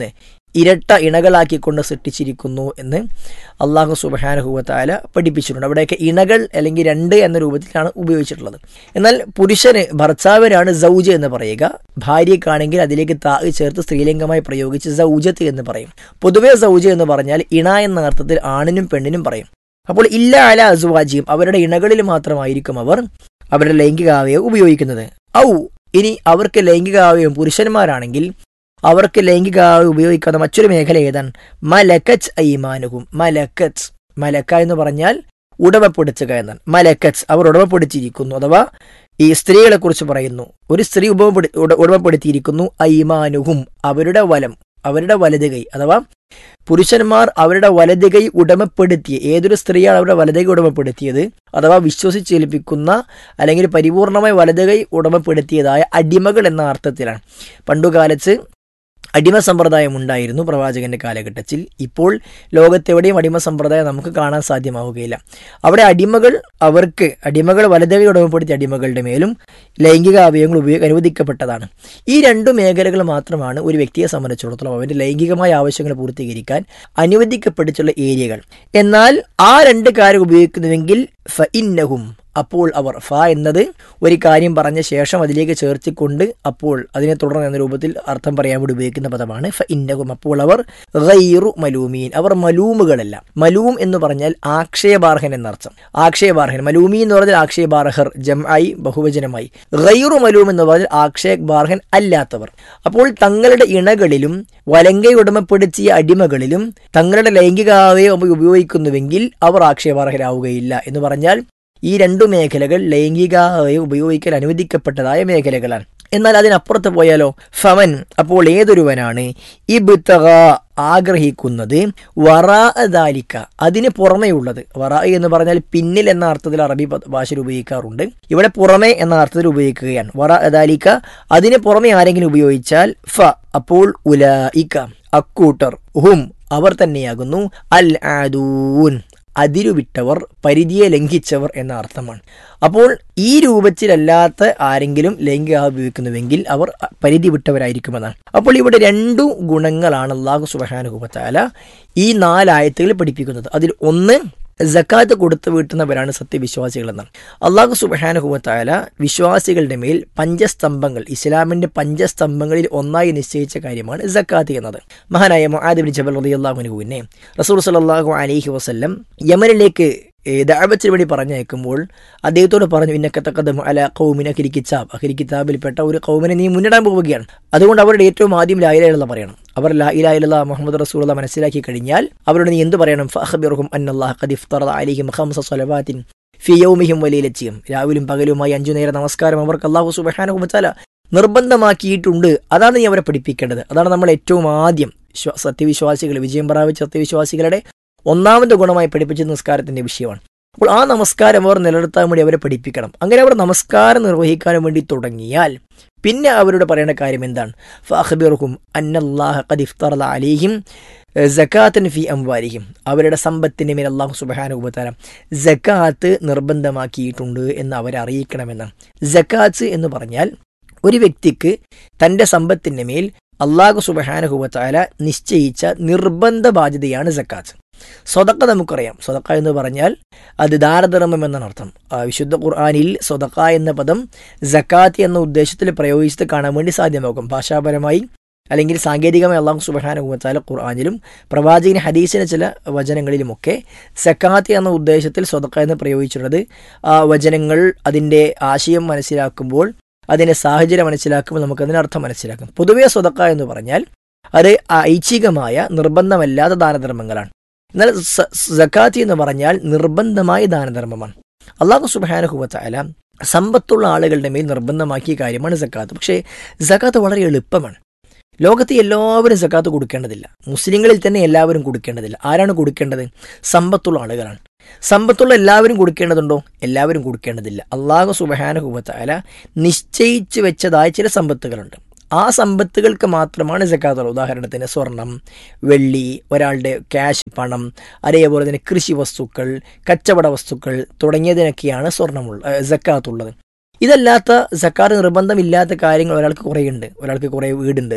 ഇരട്ട ഇണകളാക്കിക്കൊണ്ട് സൃഷ്ടിച്ചിരിക്കുന്നു എന്ന് അള്ളാഹു സുബാനഹുവത്തായ പഠിപ്പിച്ചിട്ടുണ്ട് അവിടെയൊക്കെ ഇണകൾ അല്ലെങ്കിൽ രണ്ട് എന്ന രൂപത്തിലാണ് ഉപയോഗിച്ചിട്ടുള്ളത് എന്നാൽ പുരുഷന് ഭർത്താവിനാണ് സൗജ് എന്ന് പറയുക ഭാര്യക്കാണെങ്കിൽ അതിലേക്ക് താ ചേർത്ത് സ്ത്രീലിംഗമായി പ്രയോഗിച്ച് സൗജത്ത് എന്ന് പറയും പൊതുവെ സൗജ് എന്ന് പറഞ്ഞാൽ ഇണ എന്ന അർത്ഥത്തിൽ ആണിനും പെണ്ണിനും പറയും അപ്പോൾ ഇല്ല അല അസുവാജിയും അവരുടെ ഇണകളിൽ മാത്രമായിരിക്കും അവർ അവരുടെ ലൈംഗികാവയം ഉപയോഗിക്കുന്നത് ഔ ഇനി അവർക്ക് ലൈംഗികാവയം പുരുഷന്മാരാണെങ്കിൽ അവർക്ക് ലൈംഗികാവയം ഉപയോഗിക്കാവുന്ന മറ്റൊരു മേഖല ഏതാണ് മലക്കച്ച് ഐമാനുഹും മലക്കച്ച് മലക്ക എന്ന് പറഞ്ഞാൽ ഉടമപ്പെടുത്തുക എന്നാണ് മലക്കച്ച് അവർ ഉടമപ്പെടുത്തിയിരിക്കുന്നു അഥവാ ഈ സ്ത്രീകളെ കുറിച്ച് പറയുന്നു ഒരു സ്ത്രീ ഉപമപ്പെടു ഉട- ഉടമപ്പെടുത്തിയിരിക്കുന്നു ഐമാനുഹും അവരുടെ വലം അവരുടെ വലത് കൈ അഥവാ പുരുഷന്മാർ അവരുടെ വലത് കൈ ഉടമപ്പെടുത്തിയ ഏതൊരു സ്ത്രീയാണ് അവരുടെ വലത് കൈ ഉടമപ്പെടുത്തിയത് അഥവാ വിശ്വസിച്ചേൽപ്പിക്കുന്ന അല്ലെങ്കിൽ പരിപൂർണമായി വലത് കൈ ഉടമപ്പെടുത്തിയതായ അടിമകൾ എന്ന അർത്ഥത്തിലാണ് പണ്ടുകാലത്ത് അടിമ സമ്പ്രദായം ഉണ്ടായിരുന്നു പ്രവാചകന്റെ കാലഘട്ടത്തിൽ ഇപ്പോൾ ലോകത്തെവിടെയും അടിമ സമ്പ്രദായം നമുക്ക് കാണാൻ സാധ്യമാവുകയില്ല അവിടെ അടിമകൾ അവർക്ക് അടിമകൾ വലതുകൈ ഉടമപ്പെടുത്തിയ അടിമകളുടെ മേലും ലൈംഗിക അവയവങ്ങൾ ഉപയോഗ അനുവദിക്കപ്പെട്ടതാണ് ഈ രണ്ടു മേഖലകൾ മാത്രമാണ് ഒരു വ്യക്തിയെ സംബന്ധിച്ചിടത്തോളം അവന്റെ ലൈംഗികമായ ആവശ്യങ്ങൾ പൂർത്തീകരിക്കാൻ അനുവദിക്കപ്പെട്ടിട്ടുള്ള ഏരിയകൾ എന്നാൽ ആ രണ്ട് കാര്യം ഉപയോഗിക്കുന്നുവെങ്കിൽ ഫ ഇന്നഹും അപ്പോൾ അവർ ഫ എന്നത് ഒരു കാര്യം പറഞ്ഞ ശേഷം അതിലേക്ക് ചേർത്തിക്കൊണ്ട് അപ്പോൾ അതിനെ തുടർന്ന് എന്ന രൂപത്തിൽ അർത്ഥം പറയാൻ വേണ്ടി ഉപയോഗിക്കുന്ന പദമാണ് ഫ ഇന്നഹും അപ്പോൾ അവർ ഗൈറു മലൂമീൻ അവർ മലൂമുകളല്ല മലൂം എന്ന് പറഞ്ഞാൽ ആക്ഷേപാർഹൻ എന്നർത്ഥം ആക്ഷേപാർഹൻ മലൂമി എന്ന് പറഞ്ഞാൽ ആക്ഷേപാർഹർ ജം ആയി ബഹുവചനമായി ഗൈറു മലൂം എന്ന് പറഞ്ഞാൽ ആക്ഷേപാർഹൻ അല്ലാത്തവർ അപ്പോൾ തങ്ങളുടെ ഇണകളിലും വലങ്കൈ ഉടമപ്പെടുത്തിയ അടിമകളിലും തങ്ങളുടെ ലൈംഗികാവയം ഉപയോഗിക്കുന്നുവെങ്കിൽ അവർ ആക്ഷേപാർഹരാവുകയില്ല എന്ന് പറഞ്ഞാൽ ഈ രണ്ടു മേഖലകൾ ലൈംഗികാവയം ഉപയോഗിക്കാൻ അനുവദിക്കപ്പെട്ടതായ മേഖലകളാണ് എന്നാൽ അതിനപ്പുറത്ത് പോയാലോ ഫമൻ അപ്പോൾ ഏതൊരുവനാണ് ഇബ്തഗ ആഗ്രഹിക്കുന്നത് വറാദാലിക്ക അതിന് പുറമെയുള്ളത് വറ എന്ന് പറഞ്ഞാൽ പിന്നിൽ എന്ന അർത്ഥത്തിൽ അറബി പദ- ഭാഷയിൽ ഉപയോഗിക്കാറുണ്ട് ഇവിടെ പുറമെ എന്ന അർത്ഥത്തിൽ ഉപയോഗിക്കുകയാണ് വറ അദാലിക്ക അതിന് പുറമെ ആരെങ്കിലും ഉപയോഗിച്ചാൽ ഫ അപ്പോൾ ഉലായിക്ക അക്കൂട്ടർ ഹും അവർ തന്നെയാകുന്നു അൽ ആദൂൻ അതിരുവിട്ടവർ പരിധിയെ ലംഘിച്ചവർ എന്ന അർത്ഥമാണ് അപ്പോൾ ഈ രൂപത്തിലല്ലാത്ത ആരെങ്കിലും ലൈംഗിക ഉപയോഗിക്കുന്നുവെങ്കിൽ അവർ പരിധി വിട്ടവരായിരിക്കുമെന്നാണ് അപ്പോൾ ഇവിടെ രണ്ടു ഗുണങ്ങളാണ് അള്ളാഹു സുബഹാനുഭവത്താല ഈ നാലായത്തുകൾ പഠിപ്പിക്കുന്നത് അതിൽ ഒന്ന് ജക്കാത്ത് കൊടുത്തു വീട്ടുന്നവരാണ് സത്യവിശ്വാസികൾ എന്നാണ് അള്ളാഹു സുബഹാനുഭവത്തായ വിശ്വാസികളുടെ മേൽ പഞ്ചസ്തംഭങ്ങൾ ഇസ്ലാമിന്റെ പഞ്ചസ്തംഭങ്ങളിൽ ഒന്നായി നിശ്ചയിച്ച കാര്യമാണ് ജക്കാത്ത് എന്നത് മഹാനായ മൊഹാദിബിൻ ജബൽ റളിയല്ലാഹുവിനെ റസൂൽ സല്ലല്ലാഹു അലൈഹി വസല്ലം യമനിലേക്ക് ദാബത്തിന് വേണ്ടി പറഞ്ഞയക്കുമ്പോൾ അദ്ദേഹത്തോട് പറഞ്ഞു ഇന്നക്കത്തക്കദം അല കൗമിന അഖിരി കിതാബ് അഖിരി കിതാബിൽപ്പെട്ട ഒരു കൗമിനെ നീ മുന്നിടാൻ പോവുകയാണ് അതുകൊണ്ട് അവരുടെ ഏറ്റവും ആദ്യം ലാ ഇലാഹ ഇല്ലല്ലാഹ് പറയണം അവർ ലാ ഇലാഹ ഇല്ലല്ലാഹ് മുഹമ്മദ് റസൂലുള്ള മനസ്സിലാക്കി കഴിഞ്ഞാൽ അവരോട് നീ എന്ത് പറയണം ഫഅഖ്ബിറുഹും അന്നല്ലാഹ ഖദ് ഇഫ്തറദ അലൈഹിം ഖംസ സ്വലവാത്തിൻ ഫി യൗമിഹിം വലീലത്തിയും രാവിലും പകലുമായി അഞ്ചു നേരം നമസ്കാരം അവർക്ക് അള്ളാഹു സുബ്ഹാനഹു വതആല നിർബന്ധമാക്കിയിട്ടുണ്ട് അതാണ് നീ അവരെ പഠിപ്പിക്കേണ്ടത് അതാണ് നമ്മൾ ഏറ്റവും ആദ്യം ശ്വ- സത്യവിശ്വാസികൾ വിജയം പ്രാപിച്ച സത്യവിശ്വാസികളുടെ ഒന്നാമത്തെ ഗുണമായി പഠിപ്പിച്ച നിസ്കാരത്തിന്റെ വിഷയമാണ് അപ്പോൾ ആ നമസ്കാരം അവർ നിലനിർത്താൻ വേണ്ടി അവരെ പഠിപ്പിക്കണം അങ്ങനെ അവർ നമസ്കാരം നിർവഹിക്കാൻ വേണ്ടി തുടങ്ങിയാൽ പിന്നെ അവരോട് പറയേണ്ട കാര്യം എന്താണ് ഫാഹബിറുഹും അന്നല്ലാഹ ഖദ് ഇഫ്തറദ അലൈഹിം ജക്കാത്തൻ ഫി അംവാലിഹിം അവരുടെ സമ്പത്തിന് മേൽ അള്ളാഹു സുബഹാനുഭവത്താരം ജക്കാത്ത് നിർബന്ധമാക്കിയിട്ടുണ്ട് എന്ന് അവരെ അറിയിക്കണമെന്നാണ് ജക്കാത്ത് എന്ന് പറഞ്ഞാൽ ഒരു വ്യക്തിക്ക് തൻ്റെ സമ്പത്തിൻ്റെ മേൽ അള്ളാഹു സുബഹാനുഭവത്താല നിശ്ചയിച്ച നിർബന്ധ ബാധ്യതയാണ് ജക്കാത്ത് സ്വതക്ക നമുക്കറിയാം സ്വതക്ക എന്ന് പറഞ്ഞാൽ അത് ദാരധർമ്മം എന്നാണ് അർത്ഥം ആ, വിശുദ്ധ ഖുർആാനിൽ സ്വതക്ക എന്ന പദം ജക്കാത്ത് എന്ന ഉദ്ദേശത്തിൽ പ്രയോഗിച്ചത് കാണാൻ വേണ്ടി സാധ്യമാകും ഭാഷാപരമായി അല്ലെങ്കിൽ സാങ്കേതികമായി അള്ളാഹു സുബഹാനുഭവത്താല ഖുർആാനിലും പ്രവാചകൻ ഹദീസിന് ചില വചനങ്ങളിലുമൊക്കെ സക്കാത്ത് എന്ന ഉദ്ദേശത്തിൽ സ്വതക്ക എന്ന് പ്രയോഗിച്ചിട്ടുള്ളത് ആ വചനങ്ങൾ അതിൻ്റെ ആശയം മനസ്സിലാക്കുമ്പോൾ അതിൻ്റെ സാഹചര്യം മനസ്സിലാക്കുമ്പോൾ നമുക്കതിൻ്റെ അർത്ഥം മനസ്സിലാക്കും പൊതുവേ സ്വതക്ക എന്ന് പറഞ്ഞാൽ അത് ഐച്ഛികമായ നിർബന്ധമല്ലാത്ത ദാനധർമ്മങ്ങളാണ് എന്നാൽ സ- സക്കാത്ത് എന്ന് പറഞ്ഞാൽ നിർബന്ധമായ ദാനധർമ്മമാണ് അള്ളാഹു സുബാനുഹുവല സമ്പത്തുള്ള ആളുകളുടെ മേൽ നിർബന്ധമാക്കിയ കാര്യമാണ് സക്കാത്ത് പക്ഷേ സക്കാത്ത് വളരെ എളുപ്പമാണ് ലോകത്ത് എല്ലാവരും സക്കാത്ത് കൊടുക്കേണ്ടതില്ല മുസ്ലിങ്ങളിൽ തന്നെ എല്ലാവരും കൊടുക്കേണ്ടതില്ല ആരാണ് കൊടുക്കേണ്ടത് സമ്പത്തുള്ള ആളുകളാണ് സമ്പത്തുള്ള എല്ലാവരും കൊടുക്കേണ്ടതുണ്ടോ എല്ലാവരും കൊടുക്കേണ്ടതില്ല അള്ളാഹു സുബഹാനുഹുവല നിശ്ചയിച്ചു വെച്ചതായ ചില സമ്പത്തുകളുണ്ട് ആ സമ്പത്തുകൾക്ക് മാത്രമാണ് സക്കാത്തുള്ളത് ഉദാഹരണത്തിന് സ്വർണം വെള്ളി ഒരാളുടെ ക്യാഷ് പണം അതേപോലെ തന്നെ കൃഷി വസ്തുക്കൾ കച്ചവട വസ്തുക്കൾ തുടങ്ങിയതിനൊക്കെയാണ് സ്വർണ്ണമുള്ള ഏഹ്, സക്കാത്തുള്ളത് ഇതല്ലാത്ത സക്കാത്ത് നിർബന്ധമില്ലാത്ത കാര്യങ്ങൾ ഒരാൾക്ക് കുറേയുണ്ട് ഒരാൾക്ക് കുറേ വീടുണ്ട്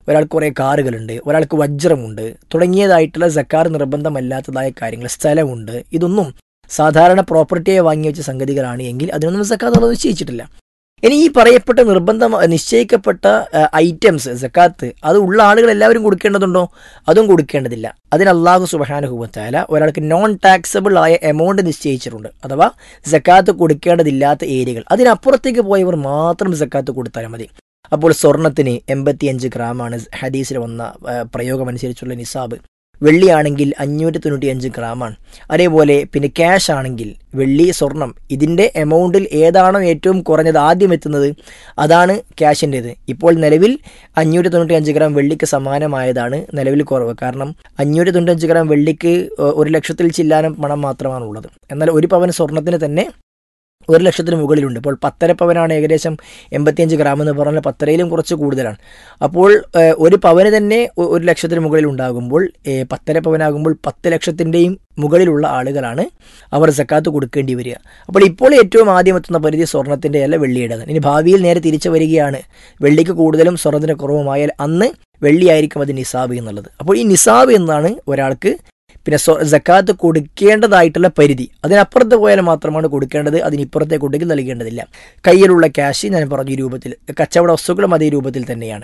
ഒരാൾക്ക് കുറേ കാറുകളുണ്ട് ഒരാൾക്ക് വജ്രമുണ്ട് തുടങ്ങിയതായിട്ടുള്ള സക്കാർ നിർബന്ധമല്ലാത്തതായ കാര്യങ്ങൾ സ്ഥലമുണ്ട് ഇതൊന്നും സാധാരണ പ്രോപ്പർട്ടിയെ വാങ്ങി വെച്ച സംഗതികളാണ് എങ്കിൽ അതിനൊന്നും സക്കാത്ത് അള്ളാഹു നിശ്ചയിച്ചിട്ടില്ല ഇനി ഈ പറയപ്പെട്ട നിർബന്ധം നിശ്ചയിക്കപ്പെട്ട ഐറ്റംസ് സക്കാത്ത് അത് ഉള്ള ആളുകൾ എല്ലാവരും കൊടുക്കേണ്ടതുണ്ടോ അതും കൊടുക്കേണ്ടതില്ല അതിന് അള്ളാഹു സുബഹാനുഭവത്തായ ഒരാൾക്ക് നോൺ ടാക്സബിൾ ആയ എമൗണ്ട് നിശ്ചയിച്ചിട്ടുണ്ട് അഥവാ സക്കാത്ത് കൊടുക്കേണ്ടതില്ലാത്ത ഏരിയകൾ അതിനപ്പുറത്തേക്ക് പോയവർ മാത്രം സക്കാത്ത് കൊടുത്താൽ മതി അപ്പോൾ സ്വർണത്തിന് എൺപത്തിയഞ്ച് ഗ്രാമാണ് ഹദീസിൽ വന്ന ആ, പ്രയോഗം അനുസരിച്ചുള്ള നിസാബ് വെള്ളിയാണെങ്കിൽ അഞ്ഞൂറ്റി തൊണ്ണൂറ്റി അഞ്ച് ഗ്രാമാണ് അതേപോലെ പിന്നെ ക്യാഷ് ആണെങ്കിൽ വെള്ളി സ്വർണം ഇതിൻ്റെ എമൗണ്ടിൽ ഏതാണോ ഏറ്റവും കുറഞ്ഞത് ആദ്യം എത്തുന്നത് അതാണ് ക്യാഷിൻ്റേത് ഇപ്പോൾ നിലവിൽ അഞ്ഞൂറ്റി തൊണ്ണൂറ്റി അഞ്ച് ഗ്രാം വെള്ളിക്ക് സമാനമായതാണ് നിലവിൽ കുറവ് കാരണം അഞ്ഞൂറ്റി തൊണ്ണൂറ്റി അഞ്ച് ഗ്രാം വെള്ളിക്ക് ഏഹ്, ഒരു ലക്ഷത്തിൽ ചില്ലാനം പണം മാത്രമാണ് ഉള്ളത് എന്നാൽ ഒരു പവൻ സ്വർണത്തിന് തന്നെ ഒരു ലക്ഷത്തിന് മുകളിലുണ്ട് ഇപ്പോൾ പത്തര പവനാണ് ഏകദേശം എൺപത്തിയഞ്ച് ഗ്രാം എന്ന് പറഞ്ഞാൽ പത്തരയിലും കുറച്ച് കൂടുതലാണ് അപ്പോൾ ഏഹ്, ഒരു പവന് തന്നെ ഒ- ഒരു ലക്ഷത്തിന് മുകളിൽ ഉണ്ടാകുമ്പോൾ ഏഹ്, പത്തര പവനാകുമ്പോൾ പത്ത് ലക്ഷത്തിൻ്റെയും മുകളിലുള്ള ആളുകളാണ് അവർ സക്കാത്ത് കൊടുക്കേണ്ടി വരിക അപ്പോൾ ഇപ്പോൾ ഏറ്റവും ആദ്യം എത്തുന്ന പരിധി സ്വർണത്തിൻ്റെ അല്ല വെള്ളിയുടേതാണ് ഇനി ഭാവിയിൽ നേരെ തിരിച്ചു വരികയാണ് വെള്ളിക്ക് കൂടുതലും സ്വർണത്തിന് കുറവുമായാൽ അന്ന് വെള്ളിയായിരിക്കും അത് നിസാബ് എന്നുള്ളത് അപ്പോൾ ഈ നിസാബ് എന്നാണ് ഒരാൾക്ക് പിന്നെ സ്വ- സക്കാത്ത് കൊടുക്കേണ്ടതായിട്ടുള്ള പരിധി അതിനപ്പുറത്ത് പോയാൽ മാത്രമാണ് കൊടുക്കേണ്ടത് അതിനിപ്പുറത്തേക്ക് ഉണ്ടെങ്കിൽ നൽകേണ്ടതില്ല കയ്യിലുള്ള ക്യാഷ് ഞാൻ പറഞ്ഞു ഈ രൂപത്തിൽ കച്ചവട വസ്തുക്കളും അതേ രൂപത്തിൽ തന്നെയാണ്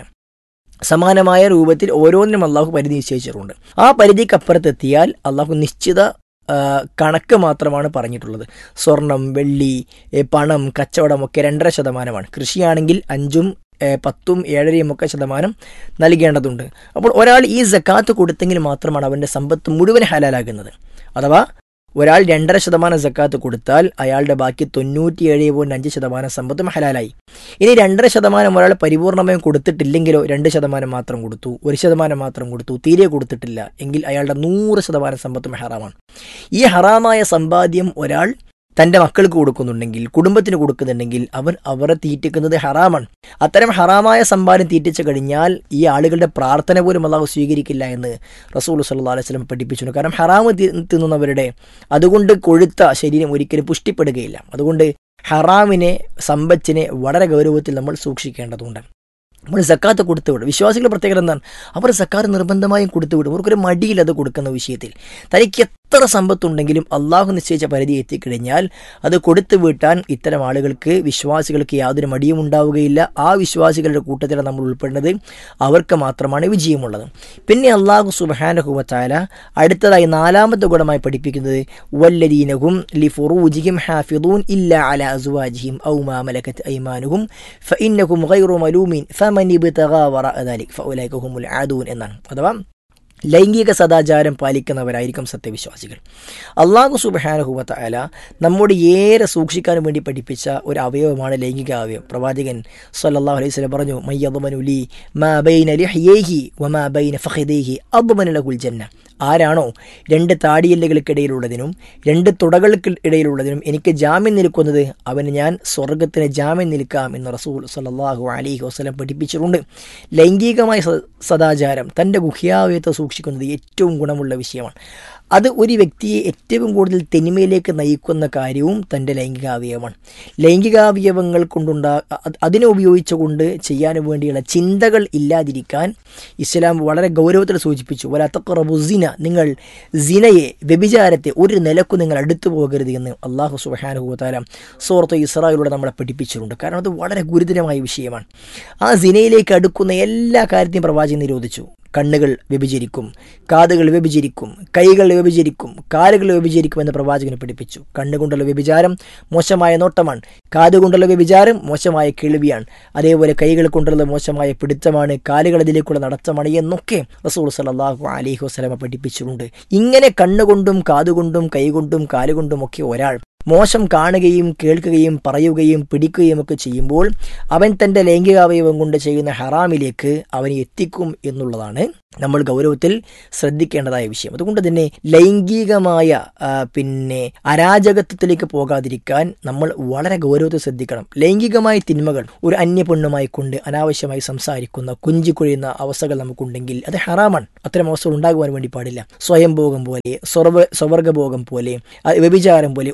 സമാനമായ രൂപത്തിൽ ഓരോന്നിനും അള്ളാഹു പരിധി നിശ്ചയിച്ചിട്ടുണ്ട് ആ പരിധിക്കപ്പുറത്തെത്തിയാൽ അള്ളാഹു നിശ്ചിത ആ, കണക്ക് മാത്രമാണ് പറഞ്ഞിട്ടുള്ളത് സ്വർണം വെള്ളി ഏ, പണം കച്ചവടം ഒക്കെ രണ്ടര ശതമാനമാണ് കൃഷിയാണെങ്കിൽ അഞ്ചും ഏ, പത്തും ഏഴരയും ഒക്കെ ശതമാനം നൽകേണ്ടതുണ്ട് അപ്പോൾ ഒരാൾ ഈ സക്കാത്ത് കൊടുത്തെങ്കിൽ മാത്രമാണ് അവൻ്റെ സമ്പത്ത് മുഴുവൻ ഹലാലാകുന്നത് അഥവാ ഒരാൾ രണ്ടര ശതമാനം സക്കാത്ത് കൊടുത്താൽ അയാളുടെ ബാക്കി തൊണ്ണൂറ്റിയേഴ് പോയിന്റ് അഞ്ച് ശതമാനം സമ്പത്തും ഹലാലായി ഇനി രണ്ടര ശതമാനം ഒരാൾ പരിപൂർണമായും കൊടുത്തിട്ടില്ലെങ്കിലോ രണ്ട് ശതമാനം മാത്രം കൊടുത്തു ഒരു ശതമാനം മാത്രം കൊടുത്തു തീരെ കൊടുത്തിട്ടില്ല എങ്കിൽ അയാളുടെ നൂറ് ശതമാനം സമ്പത്തും ഹറാമാണ് ഈ ഹറാമായ സമ്പാദ്യം ഒരാൾ തൻ്റെ മക്കൾക്ക് കൊടുക്കുന്നുണ്ടെങ്കിൽ കുടുംബത്തിന് കൊടുക്കുന്നുണ്ടെങ്കിൽ അവൻ അവരെ തീറ്റിക്കുന്നത് ഹറാമാണ് അത്തരം ഹറാമായ സമ്പാദ്യം തീറ്റിച്ചു കഴിഞ്ഞാൽ ഈ ആളുകളുടെ പ്രാർത്ഥന പോലും അള്ളാഹു സ്വീകരിക്കില്ല എന്ന് റസൂൽ സല്ലാ അലൈഹി സ്വലം പഠിപ്പിച്ചിട്ടുണ്ട് കാരണം ഹറാമ് തി- തിന്നുന്നവരുടെ അതുകൊണ്ട് കൊഴുത്ത ശരീരം ഒരിക്കലും പുഷ്ടിപ്പെടുകയില്ല അതുകൊണ്ട് ഹറാമിനെ സമ്പത്തിനെ വളരെ ഗൗരവത്തിൽ നമ്മൾ സൂക്ഷിക്കേണ്ടതുണ്ട് നമ്മൾ സക്കാത്ത് കൊടുത്തുവിടും വിശ്വാസികളുടെ പ്രത്യേകത എന്താണ് അവർ സക്കാത്ത് നിർബന്ധമായും കൊടുത്തുവിടും അവർക്കൊരു മടിയിൽ അത് കൊടുക്കുന്ന വിഷയത്തിൽ തനിക്ക് എത്ര സമ്പത്തുണ്ടെങ്കിലും അള്ളാഹു നിശ്ചയിച്ച പരിധി എത്തിക്കഴിഞ്ഞാൽ അത് കൊടുത്തു വീട്ടാൻ ഇത്തരം ആളുകൾക്ക് വിശ്വാസികൾക്ക് യാതൊരു മടിയും ഉണ്ടാവുകയില്ല ആ വിശ്വാസികളുടെ കൂട്ടത്തിൽ നമ്മൾ ഉൾപ്പെടുന്നത് അവർക്ക് മാത്രമാണ് വിജയമുള്ളത് പിന്നെ അള്ളാഹു സുബാനഹുവത്തായ അടുത്തതായി നാലാമത്തെ ഗുണമായി പഠിപ്പിക്കുന്നത് വല്ലദീനഹും ലി ഫുറൂജിഹിം ഹാഫിദൂൻ ഇല്ല അല അസുവാജിഹിം ഔ മാ മലക്കത്ത് ഐമാനുഹും ഫഇന്നഹും ഗൈറു മലൂമിൻ ഫമൻ ഇബ്തഗാ വറഅ ദാലിക് ഫഉലൈക ഹുമുൽ ആദൂൻ എന്നാണ് അഥവാ ലൈംഗിക സദാചാരം പാലിക്കുന്നവരായിരിക്കും സത്യവിശ്വാസികൾ അള്ളാഹു സുബാനഹുവത്ത അല നമ്മോട് ഏറെ സൂക്ഷിക്കാൻ വേണ്ടി പഠിപ്പിച്ച ഒരു അവയവമാണ് ലൈംഗിക അവയവം പ്രവാചകൻ സല്ലല്ലാഹു അലൈഹി വസല്ലം പറഞ്ഞു മയ്യദ്മനുലി മാ ബൈന ലിഹ്യൈഹി വമാ ബൈന ഫഖിദൈഹി അദ്മന ലഹുൽ ജന്ന ആരാണോ രണ്ട് താടിയെല്ലുകൾക്കിടയിലുള്ളതിനും രണ്ട് തുടകൾക്ക് ഇടയിലുള്ളതിനും എനിക്ക് ജാമ്യം നിൽക്കുന്നത് അവന് ഞാൻ സ്വർഗത്തിന് ജാമ്യം നിൽക്കാം എന്ന് റസൂൽ സല്ലല്ലാഹു അലൈഹി വസല്ലം പഠിപ്പിച്ചിട്ടുണ്ട് ലൈംഗികമായ സ- സദാചാരം തൻ്റെ ഗുഹ്യാവയത്തെ സൂക്ഷിക്കുന്നത് ഏറ്റവും ഗുണമുള്ള വിഷയമാണ് അത് ഒരു വ്യക്തിയെ ഏറ്റവും കൂടുതൽ തെനിമയിലേക്ക് നയിക്കുന്ന കാര്യവും തൻ്റെ ലൈംഗികാവയവമാണ് ലൈംഗികാവയവങ്ങൾ കൊണ്ടുണ്ടാ അത് അതിനെ ഉപയോഗിച്ചുകൊണ്ട് ചെയ്യാൻ വേണ്ടിയുള്ള ചിന്തകൾ ഇല്ലാതിരിക്കാൻ ഇസ്ലാം വളരെ ഗൗരവത്തിൽ സൂചിപ്പിച്ചു വലാത്തക്കുറബു സിന നിങ്ങൾ സിനയെ വ്യഭിചാരത്തെ ഒരു നിലക്കു നിങ്ങൾ അടുത്തു പോകരുത് എന്ന് അള്ളാഹു സുബഹാനുഭവത്താല സൂറത്ത് ഇസ്രായിലൂടെ നമ്മളെ പഠിപ്പിച്ചിട്ടുണ്ട് കാരണം അത് വളരെ ഗുരുതരമായ വിഷയമാണ് ആ സിനയിലേക്ക് അടുക്കുന്ന എല്ലാ കാര്യത്തെയും പ്രവാചകൻ നിരോധിച്ചു കണ്ണുകൾ വ്യഭിചരിക്കും കാതുകൾ വ്യഭിചരിക്കും കൈകൾ വ്യഭിചരിക്കും കാലുകൾ വ്യഭിചരിക്കും എന്ന് പ്രവാചകന് പഠിപ്പിച്ചു കണ്ണുകൊണ്ടുള്ള വ്യഭിചാരം മോശമായ നോട്ടമാണ് കാതുകൊണ്ടുള്ള വ്യഭിചാരം മോശമായ കേൾവിയാണ് അതേപോലെ കൈകൾ കൊണ്ടുള്ള മോശമായ പിടുത്തമാണ് കാലുകൾ അതിലേക്കുള്ള നടത്തമാണ് എന്നൊക്കെ റസൂൽ സലാഹു അലൈഹി വസ്ലമ പഠിപ്പിച്ചിട്ടുണ്ട് ഇങ്ങനെ കണ്ണുകൊണ്ടും കാതുകൊണ്ടും കൈകൊണ്ടും കാലുകൊണ്ടും ഒക്കെ ഒരാൾ മോശം കാണുകയും കേൾക്കുകയും പറയുകയും പിടിക്കുകയും ഒക്കെ ചെയ്യുമ്പോൾ അവൻ തൻ്റെ ലൈംഗികാവയവം കൊണ്ട് ചെയ്യുന്ന ഹറാമിലേക്ക് അവനെ എത്തിക്കും എന്നുള്ളതാണ് നമ്മൾ ഗൗരവത്തിൽ ശ്രദ്ധിക്കേണ്ടതായ വിഷയം അതുകൊണ്ട് തന്നെ ലൈംഗികമായ ആ, പിന്നെ അരാജകത്വത്തിലേക്ക് പോകാതിരിക്കാൻ നമ്മൾ വളരെ ഗൗരവത്തിൽ ശ്രദ്ധിക്കണം ലൈംഗികമായ തിന്മകൾ ഒരു അന്യ പെണ്ണുമായി കൊണ്ട് അനാവശ്യമായി സംസാരിക്കുന്ന കുഞ്ചിക്കുഴിയുന്ന അവസ്ഥകൾ നമുക്കുണ്ടെങ്കിൽ അത് ഹറാമാണ് അത്തരം അവസ്ഥകൾ ഉണ്ടാകുവാൻ വേണ്ടി പാടില്ല സ്വയംഭോഗം പോലെ സ്വർവ സ്വവർഗഭോഗം പോലെ ആ, വ്യഭിചാരം പോലെ ഒന്നും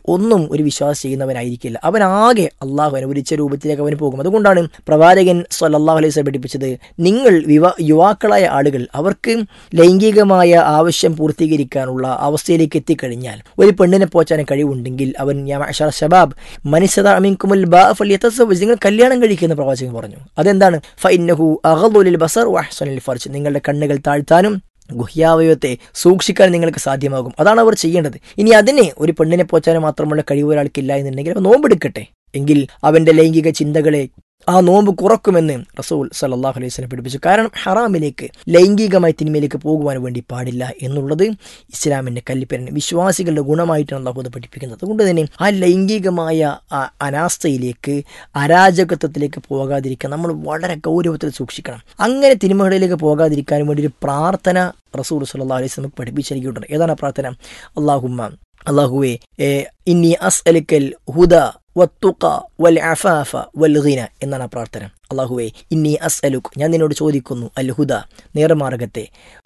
ഒന്നും ഒരു വിശ്വാസം ചെയ്യുന്നവനായിരിക്കില്ല അവനാകെ അള്ളാഹു അനുവദിച്ച രൂപത്തിലേക്ക് അവന് പോകും അതുകൊണ്ടാണ് പ്രവാചകൻ സല്ലല്ലാഹു അലൈഹി വസല്ലം പഠിപ്പിച്ചത് നിങ്ങൾ വിവാ യുവാക്കളായ ആളുകൾ അവർക്ക് ലൈംഗികമായ ആവശ്യം പൂർത്തീകരിക്കാനുള്ള അവസ്ഥയിലേക്ക് എത്തിക്കഴിഞ്ഞാൽ ഒരു പെണ്ണിനെ പോച്ചാൻ കഴിവുണ്ടെങ്കിൽ അവൻ യാ മഅ്ശറ ശബാബ് മനിസദ അമിൻകുമുൽ ബാ ഫലിയതസവ്വജ് നിങ്ങൾ കല്യാണം കഴിക്കുന്ന പ്രവാചകൻ പറഞ്ഞു അതെന്താണ് ഫഇന്നഹു അഗ്ളു ലിൽ ബസർ വഅഹ്സനുൽ ഫർജ് നിങ്ങളുടെ കണ്ണുകൾ താഴ്ത്താനും ഗുഹ്യാവയവത്തെ സൂക്ഷിക്കാൻ നിങ്ങൾക്ക് സാധ്യമാകും അതാണ് അവർ ചെയ്യേണ്ടത് ഇനി അതിന് ഒരു പെണ്ണിനെ പോച്ചാൻ മാത്രമുള്ള കഴിവ് ഒരാൾക്കില്ല എന്നുണ്ടെങ്കിൽ അവൻ നോമ്പെടുക്കട്ടെ എങ്കിൽ അവന്റെ ലൈംഗിക ചിന്തകളെ ആ നോമ്പ് കുറക്കുമെന്ന് റസൂൽ സല്ലാഹു അലൈഹി സ്വലം പഠിപ്പിച്ചു കാരണം ഹറാമിലേക്ക് ലൈംഗികമായി തിന്മയിലേക്ക് പോകുവാൻ വേണ്ടി പാടില്ല എന്നുള്ളത് ഇസ്ലാമിന്റെ കല്ലിപ്പരന് വിശ്വാസികളുടെ ഗുണമായിട്ടാണ് അള്ളാഹു അത് പഠിപ്പിക്കുന്നത് അതുകൊണ്ട് തന്നെ ആ ലൈംഗികമായ ആ അനാസ്ഥയിലേക്ക് അരാജകത്വത്തിലേക്ക് പോകാതിരിക്കാൻ നമ്മൾ വളരെ ഗൗരവത്തിൽ സൂക്ഷിക്കണം അങ്ങനെ തിന്മകളിലേക്ക് പോകാതിരിക്കാൻ വേണ്ടി ഒരു പ്രാർത്ഥന റസൂൽ സല്ലാ അലൈഹി സ്വലം പഠിപ്പിച്ച് നൽകിയിട്ടുണ്ട് ഏതാണ് ആ പ്രാർത്ഥന അള്ളാഹുമ്മ അള്ളാഹുവെ ഇന്നി അസ് അലിക്കൽ ഹുദ വത്തുക വൽ അഫാഫ വൽ ഗിന എന്നാണ് ആ പ്രാർത്ഥന അള്ളാഹുവെ ഇന്നി അസ് അലുക്ക് ഞാൻ നിന്നോട് ചോദിക്കുന്നു അൽ ഹുദ നേർമാർഗത്തെ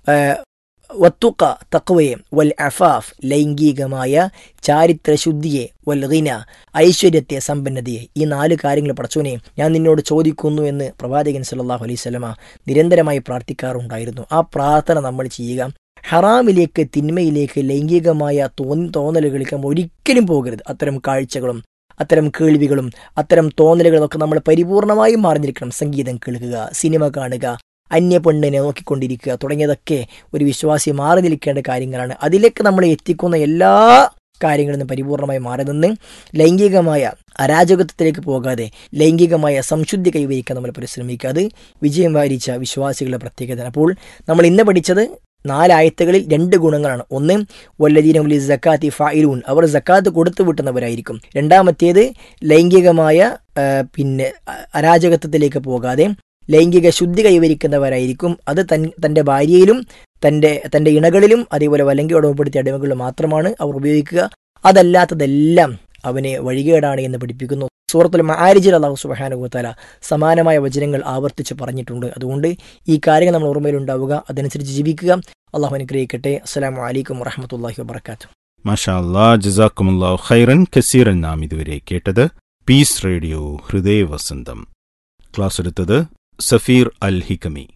വത്തുക തക്വയെ വൽ അഫാഫ് ലൈംഗികമായ ചാരിത്രശുദ്ധിയെ വൽ ഗിന ഐശ്വര്യത്തെ സമ്പന്നതയെ ഈ നാല് കാര്യങ്ങൾ പടച്ചോനെ ഞാൻ നിന്നോട് ചോദിക്കുന്നു എന്ന് പ്രവാചകൻ സല്ലാഹു അലൈഹി സ്വലമ നിരന്തരമായി പ്രാർത്ഥിക്കാറുണ്ടായിരുന്നു ആ പ്രാർത്ഥന നമ്മൾ ചെയ്യുക ഹറാമിലേക്ക് തിന്മയിലേക്ക് ലൈംഗികമായ തോന്നി തോന്നലുകളിലേക്ക് ഒരിക്കലും പോകരുത് അത്തരം കാഴ്ചകളും അത്തരം കേൾവികളും അത്തരം തോന്നലുകളൊക്കെ നമ്മൾ പരിപൂർണമായും മാറിഞ്ഞിരിക്കണം സംഗീതം കേൾക്കുക സിനിമ കാണുക അന്യ പെണ്ണിനെ നോക്കിക്കൊണ്ടിരിക്കുക തുടങ്ങിയതൊക്കെ ഒരു വിശ്വാസി മാറി നിൽക്കേണ്ട കാര്യങ്ങളാണ് അതിലേക്ക് നമ്മൾ എത്തിക്കുന്ന എല്ലാ കാര്യങ്ങളിൽ നിന്ന് പരിപൂർണമായി മാറി നിന്ന് ലൈംഗികമായ അരാജകത്വത്തിലേക്ക് പോകാതെ ലൈംഗികമായ സംശുദ്ധി കൈവരിക്കാൻ നമ്മൾ പരിശ്രമിക്കുക അത് വിജയം വാരിച്ച വിശ്വാസികളുടെ പ്രത്യേകത അപ്പോൾ നമ്മൾ ഇന്ന് പഠിച്ചത് നാലായത്തുകളിൽ രണ്ട് ഗുണങ്ങളാണ് ഒന്ന് വല്ലദീനുലി ജക്കാത്തി ഫായിലൂൻ അവർ ജക്കാത്ത് കൊടുത്തു വിട്ടുന്നവരായിരിക്കും രണ്ടാമത്തേത് ലൈംഗികമായ പിന്നെ അരാജകത്വത്തിലേക്ക് പോകാതെ ലൈംഗിക ശുദ്ധി കൈവരിക്കുന്നവരായിരിക്കും അത് തൻ തൻ്റെ ഭാര്യയിലും തൻ്റെ തൻ്റെ ഇണകളിലും അതേപോലെ വലങ്കി ഉടമപ്പെടുത്തിയ അടിമകളിലും മാത്രമാണ് അവർ ഉപയോഗിക്കുക അതല്ലാത്തതെല്ലാം അവനെ വഴികേടാണ് എന്ന് പഠിപ്പിക്കുന്നു സൂറത്തുൽ മാരിജിൽ അള്ളാഹു സുബാനുഭവത്താല സമാനമായ വചനങ്ങൾ ആവർത്തിച്ച് പറഞ്ഞിട്ടുണ്ട് അതുകൊണ്ട് ഈ കാര്യങ്ങൾ നമ്മൾ ഓർമ്മയിലുണ്ടാവുക അതനുസരിച്ച് ജീവിക്കുക അള്ളാഹു അനുഗ്രഹിക്കട്ടെ അസ്സലാമു അലൈക്കും വറഹമത്തല്ലാഹി വബർക്കാത്തു മാഷാ അല്ലാ ജസാക്കുമുല്ലാഹു ഖൈറൻ കസീറൻ നാം ഇതുവരെ കേട്ടത് പീസ് റേഡിയോ ഹൃദയ വസന്തം ക്ലാസ് എടുത്തത് സഫീർ അൽ ഹിക്കമി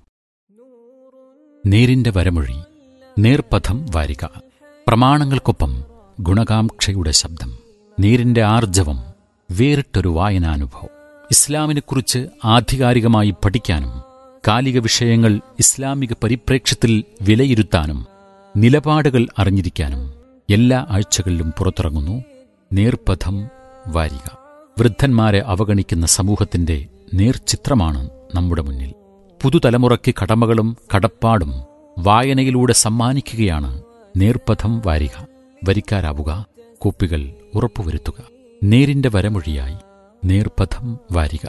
നേരിന്റെ വരമൊഴി നേർപഥം വാരിക പ്രമാണങ്ങൾക്കൊപ്പം ഗുണകാംക്ഷയുടെ ശബ്ദം നേരിന്റെ ആർജവം വേറിട്ടൊരു വായനാനുഭവം ഇസ്ലാമിനെക്കുറിച്ച് ആധികാരികമായി പഠിക്കാനും കാലിക വിഷയങ്ങൾ ഇസ്ലാമിക പരിപ്രേക്ഷ്യത്തിൽ വിലയിരുത്താനും നിലപാടുകൾ അറിഞ്ഞിരിക്കാനും എല്ലാ ആഴ്ചകളിലും പുറത്തിറങ്ങുന്നു നേർപഥം വാരിക വൃദ്ധന്മാരെ അവഗണിക്കുന്ന സമൂഹത്തിന്റെ നേർചിത്രമാണ് നമ്മുടെ മുന്നിൽ പുതുതലമുറയ്ക്ക് കടമകളും കടപ്പാടും വായനയിലൂടെ സമ്മാനിക്കുകയാണ് നേർപഥം വാരിക വരിക്കാരാവുക കോപ്പികൾ ഉറപ്പുവരുത്തുക നേരിന്റെ വരമൊഴിയായി നേർപഥം വാരിക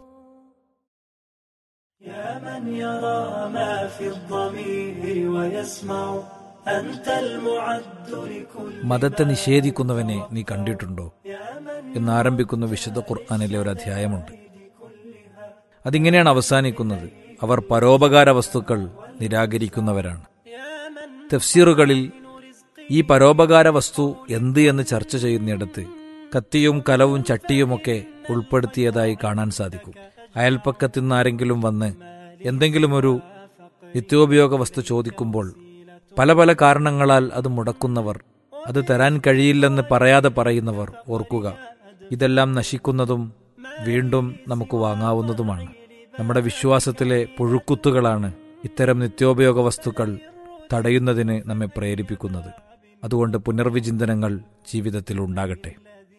يا من يرى ما في الضمير ويسمع أنت المعد لكل മതത്തെ നിഷേധിക്കുന്നവനെ നീ കണ്ടിട്ടുണ്ടോ എന്നാരംഭിക്കുന്ന വിശുദ്ധ ഖുർആാനിലെ ഒരു അധ്യായമുണ്ട് അതിങ്ങനെയാണ് അവസാനിക്കുന്നത് അവർ പരോപകാര വസ്തുക്കൾ നിരാകരിക്കുന്നവരാണ് തഫ്സീറുകളിൽ ഈ പരോപകാര വസ്തു എന്ത് എന്ന് ചർച്ച ചെയ്യുന്നിടത്ത് കത്തിയും കലവും ചട്ടിയുമൊക്കെ ഉൾപ്പെടുത്തിയതായി കാണാൻ സാധിക്കും അയൽപ്പക്കത്തു നിന്ന് ആരെങ്കിലും വന്ന് എന്തെങ്കിലും ഒരു നിത്യോപയോഗ വസ്തു ചോദിക്കുമ്പോൾ പല പല കാരണങ്ങളാൽ അത് മുടക്കുന്നവർ അത് തരാൻ കഴിയില്ലെന്ന് പറയാതെ പറയുന്നവർ ഓർക്കുക ഇതെല്ലാം നശിക്കുന്നതും വീണ്ടും നമുക്ക് വാങ്ങാവുന്നതുമാണ് നമ്മുടെ വിശ്വാസത്തിലെ പുഴുക്കുത്തുകളാണ് ഇത്തരം നിത്യോപയോഗ വസ്തുക്കൾ തടയുന്നതിന് നമ്മെ പ്രേരിപ്പിക്കുന്നത് അതുകൊണ്ട് പുനർവിചിന്തനങ്ങൾ ജീവിതത്തിൽ ഉണ്ടാകട്ടെ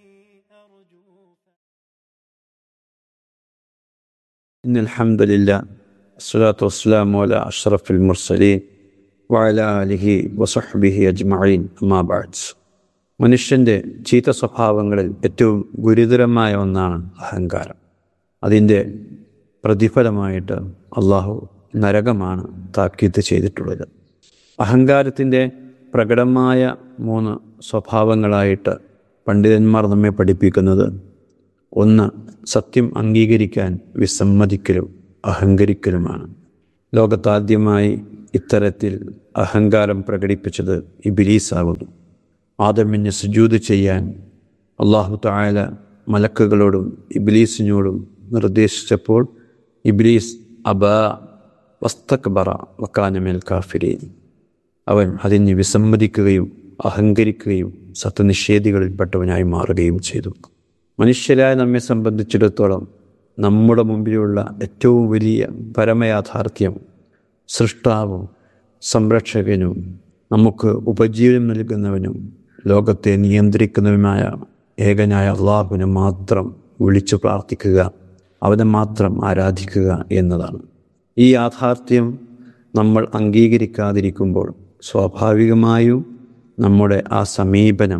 إن الحمد لله الصلاة والسلام على أشرف المرسلين وعلى آله وصحبه أجمعين أما بعد മനുഷ്യൻ്റെ ചീത്ത സ്വഭാവങ്ങളിൽ ഏറ്റവും ഗുരുതരമായ ഒന്നാണ് അഹങ്കാരം അതിൻ്റെ പ്രതിഫലമായിട്ട് അള്ളാഹു നരകമാണ് താക്കീത്ത് ചെയ്തിട്ടുള്ളത് അഹങ്കാരത്തിൻ്റെ പ്രകടമായ മൂന്ന് സ്വഭാവങ്ങളായിട്ട് പണ്ഡിതന്മാർ നമ്മെ പഠിപ്പിക്കുന്നത് ഒന്ന് സത്യം അംഗീകരിക്കാൻ വിസമ്മതിക്കലും അഹങ്കരിക്കലുമാണ് ലോകത്താദ്യമായി ഇത്തരത്തിൽ അഹങ്കാരം പ്രകടിപ്പിച്ചത് ഇബിലീസാകുന്നു ആദമിന് സുജൂത് ചെയ്യാൻ അള്ളാഹു തായാല മലക്കുകളോടും ഇബ്ലീസിനോടും നിർദ്ദേശിച്ചപ്പോൾ ഇബ്ലീസ് അബ വസ്തക്ബറ വക്കാനമേൽ കാഫിരീൻ അവൻ അതിന് വിസമ്മതിക്കുകയും അഹങ്കരിക്കുകയും സത്യനിഷേധികളിൽപ്പെട്ടവനായി മാറുകയും ചെയ്തു മനുഷ്യരായ നമ്മെ സംബന്ധിച്ചിടത്തോളം നമ്മുടെ മുമ്പിലുള്ള ഏറ്റവും വലിയ പരമയാഥാർത്ഥ്യം സൃഷ്ടാവും സംരക്ഷകനും നമുക്ക് ഉപജീവനം നൽകുന്നവനും ലോകത്തെ നിയന്ത്രിക്കുന്നവനുമായ ഏകനായ അള്ളാഹുവിനെ മാത്രം വിളിച്ചു പ്രാർത്ഥിക്കുക അവനെ മാത്രം ആരാധിക്കുക എന്നതാണ് ഈ യാഥാർത്ഥ്യം നമ്മൾ അംഗീകരിക്കാതിരിക്കുമ്പോൾ സ്വാഭാവികമായും നമ്മുടെ ആ സമീപനം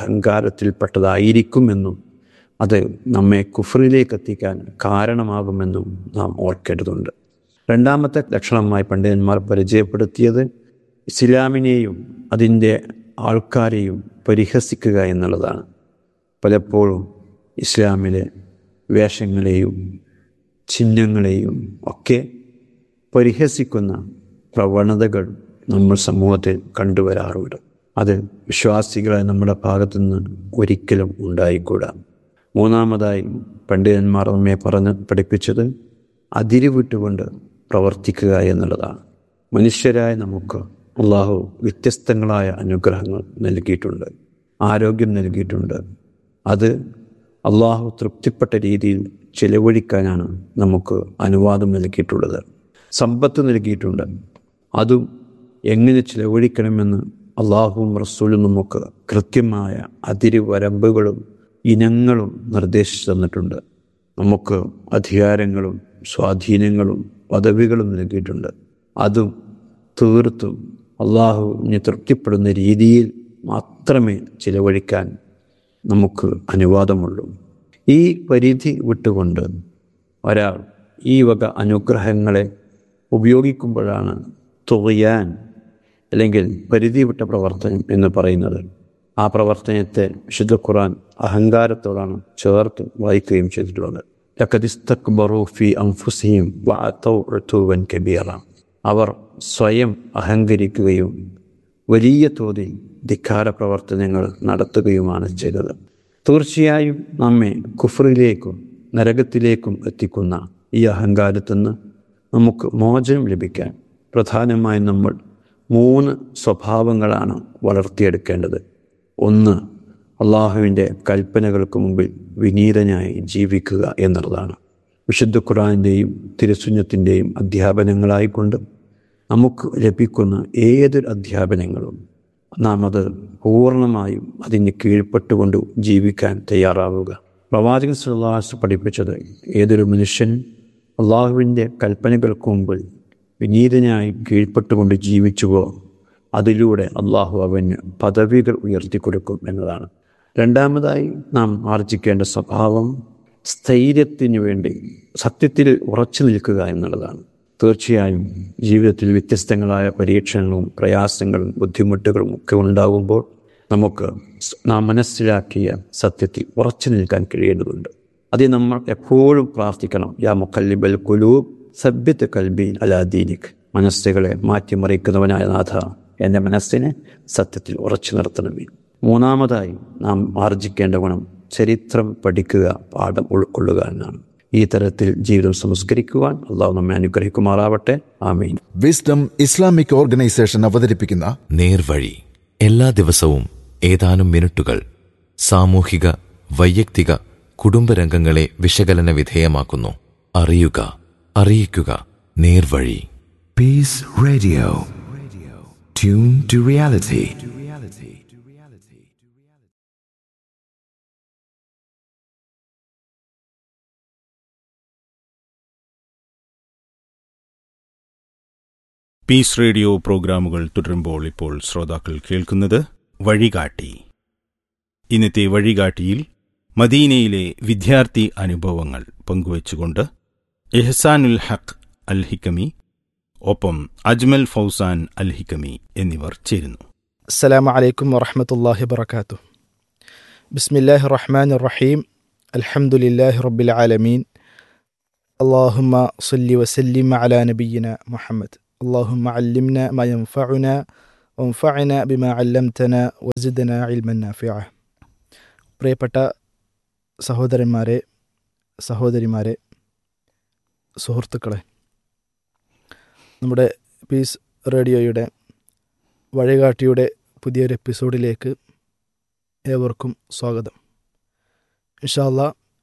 അഹങ്കാരത്തിൽപ്പെട്ടതായിരിക്കുമെന്നും അത് നമ്മെ കുഫറിലേക്ക് എത്തിക്കാൻ കാരണമാകുമെന്നും നാം ഓർക്കേണ്ടതുണ്ട് രണ്ടാമത്തെ ലക്ഷണമായി പണ്ഡിതന്മാർ പരിചയപ്പെടുത്തിയത് ഇസ്ലാമിനെയും അതിൻ്റെ ആൾക്കാരെയും പരിഹസിക്കുക എന്നുള്ളതാണ് പലപ്പോഴും ഇസ്ലാമിലെ വേഷങ്ങളെയും ചിഹ്നങ്ങളെയും ഒക്കെ പരിഹസിക്കുന്ന പ്രവണതകൾ നമ്മൾ സമൂഹത്തിൽ കണ്ടുവരാറുണ്ട് അത് വിശ്വാസികളെ നമ്മുടെ ഭാഗത്തുനിന്ന് ഒരിക്കലും ഉണ്ടായിക്കൂടാ മൂന്നാമതായി പണ്ഡിതന്മാർ നമ്മെ പറഞ്ഞ് പഠിപ്പിച്ചത് അതിരുവിട്ടുകൊണ്ട് പ്രവർത്തിക്കുക എന്നുള്ളതാണ് മനുഷ്യരായ നമുക്ക് അള്ളാഹു വ്യത്യസ്തങ്ങളായ അനുഗ്രഹങ്ങൾ നൽകിയിട്ടുണ്ട് ആരോഗ്യം നൽകിയിട്ടുണ്ട് അത് അള്ളാഹു തൃപ്തിപ്പെട്ട രീതിയിൽ ചിലവഴിക്കാനാണ് നമുക്ക് അനുവാദം നൽകിയിട്ടുള്ളത് സമ്പത്ത് നൽകിയിട്ടുണ്ട് അതും എങ്ങനെ ചിലവഴിക്കണമെന്ന് അള്ളാഹുവും റസൂലും നമുക്ക് കൃത്യമായ അതിരുവരമ്പുകളും ഇനങ്ങളും നിർദ്ദേശിച്ചു തന്നിട്ടുണ്ട് നമുക്ക് അധികാരങ്ങളും സ്വാധീനങ്ങളും പദവികളും നൽകിയിട്ടുണ്ട് അതും തീർത്തും അള്ളാഹുവിനെ തൃപ്തിപ്പെടുന്ന രീതിയിൽ മാത്രമേ ചിലവഴിക്കാൻ നമുക്ക് അനുവാദമുള്ളൂ ഈ പരിധി വിട്ടുകൊണ്ട് ഒരാൾ ഈ വക അനുഗ്രഹങ്ങളെ ഉപയോഗിക്കുമ്പോഴാണ് തുകയാൻ അല്ലെങ്കിൽ പരിധി വിട്ട പ്രവർത്തനം എന്ന് പറയുന്നത് ആ പ്രവർത്തനത്തെ വിശുദ്ധ ഖുറാൻ അഹങ്കാരത്തോടാണ് ചേർത്ത് വായിക്കുകയും ചെയ്തിട്ടുള്ളത് ലക്കദിസ്തക്ബറൂഫി അംഫുസിയും വാത്തൗവൻ കബീറ അവർ സ്വയം അഹങ്കരിക്കുകയും വലിയ തോതിൽ ധിക്കാര പ്രവർത്തനങ്ങൾ നടത്തുകയുമാണ് ചെയ്തത് തീർച്ചയായും നമ്മെ കുഫറിലേക്കും നരകത്തിലേക്കും എത്തിക്കുന്ന ഈ അഹങ്കാരത്തിൽ നിന്ന് നമുക്ക് മോചനം ലഭിക്കാൻ പ്രധാനമായും നമ്മൾ മൂന്ന് സ്വഭാവങ്ങളാണ് വളർത്തിയെടുക്കേണ്ടത് ഒന്ന് അള്ളാഹുവിൻ്റെ കൽപ്പനകൾക്ക് മുമ്പിൽ വിനീതനായി ജീവിക്കുക എന്നുള്ളതാണ് വിശുദ്ധ ഖുറാനിൻ്റെയും തിരുസുഞ്ഞത്തിൻ്റെയും അധ്യാപനങ്ങളായിക്കൊണ്ട് നമുക്ക് ലഭിക്കുന്ന ഏതൊരു അധ്യാപനങ്ങളും നാം അത് പൂർണ്ണമായും അതിന് കീഴ്പ്പെട്ടുകൊണ്ട് ജീവിക്കാൻ തയ്യാറാവുക പ്രവാചകൻ സുല്ലാസ് പഠിപ്പിച്ചത് ഏതൊരു മനുഷ്യൻ അള്ളാഹുവിൻ്റെ കൽപ്പനകൾക്ക് മുമ്പിൽ വിനീതനായി കീഴ്പ്പെട്ടുകൊണ്ട് ജീവിച്ചുവോ അതിലൂടെ അള്ളാഹു അവന് പദവികൾ ഉയർത്തിക്കൊടുക്കും എന്നതാണ് രണ്ടാമതായി നാം ആർജിക്കേണ്ട സ്വഭാവം സ്ഥൈര്യത്തിന് വേണ്ടി സത്യത്തിൽ ഉറച്ചു നിൽക്കുക എന്നുള്ളതാണ് തീർച്ചയായും ജീവിതത്തിൽ വ്യത്യസ്തങ്ങളായ പരീക്ഷണങ്ങളും പ്രയാസങ്ങളും ബുദ്ധിമുട്ടുകളും ഒക്കെ ഉണ്ടാകുമ്പോൾ നമുക്ക് നാം മനസ്സിലാക്കിയ സത്യത്തിൽ ഉറച്ചു നിൽക്കാൻ കഴിയേണ്ടതുണ്ട് അത് നമ്മൾ എപ്പോഴും പ്രാർത്ഥിക്കണം യാ മുക്കല്ലിബൽ കുലൂബ് സഭ്യത്ത് കൽബീൻ അലാദീനിക് മനസ്സുകളെ മാറ്റിമറിക്കുന്നവനായ നാഥ എൻ്റെ മനസ്സിനെ സത്യത്തിൽ ഉറച്ചു നിർത്തണമേ മൂന്നാമതായി നാം ആർജിക്കേണ്ട ഗുണം ചരിത്രം പഠിക്കുക പാഠം ഉൾക്കൊള്ളുക എന്നാണ് ഈ തരത്തിൽ ജീവിതം സംസ്കരിക്കുവാൻ അള്ളാഹു നമ്മെ അനുഗ്രഹിക്കുമാറാവട്ടെ ആമീൻ വിസ്ഡം ഇസ്ലാമിക് ഓർഗനൈസേഷൻ അവതരിപ്പിക്കുന്ന നേർവഴി എല്ലാ ദിവസവും ഏതാനും മിനിറ്റുകൾ സാമൂഹിക വൈയക്തിക കുടുംബരംഗങ്ങളെ വിശകലന വിധേയമാക്കുന്നു അറിയുക അറിയിക്കുക നേർവഴി peace radio tune to reality peace radio പ്രോഗ്രാമുകൾ തുടരുമ്പോൾ ഇപ്പോൾ ശ്രോതാക്കൾ കേൾക്കുന്നത് വഴികാട്ടി ഇന്നത്തെ വഴികാട്ടിയിൽ മദീനയിലെ വിദ്യാർത്ഥി അനുഭവങ്ങൾ പങ്കുവച്ചുകൊണ്ട് എഹ്സാനുൽ ഹഖ് അൽ ഹിക്കമി ഒപ്പം അജ്മൽ ഫൗസാൻ അൽ ഹിക്കമി എന്നിവർ ചേരുന്നു السلام عليكم ورحمة الله وبركاته بسم الله الرحمن الرحيم الحمد لله رب العالمين اللهم صل وسلم على نبينا محمد اللهم علمنا ما ينفعنا وانفعنا بما علمتنا وزدنا علما نافعا പ്രിയപ്പെട്ട സഹോദരന്മാരെ സഹോദരിമാരെ സുഹൃത്തുക്കളെ നമ്മുടെ പീസ് റേഡിയോയുടെ വഴികാട്ടിയുടെ പുതിയൊരു എപ്പിസോഡിലേക്ക് ഏവർക്കും സ്വാഗതം ഇൻഷാല്ല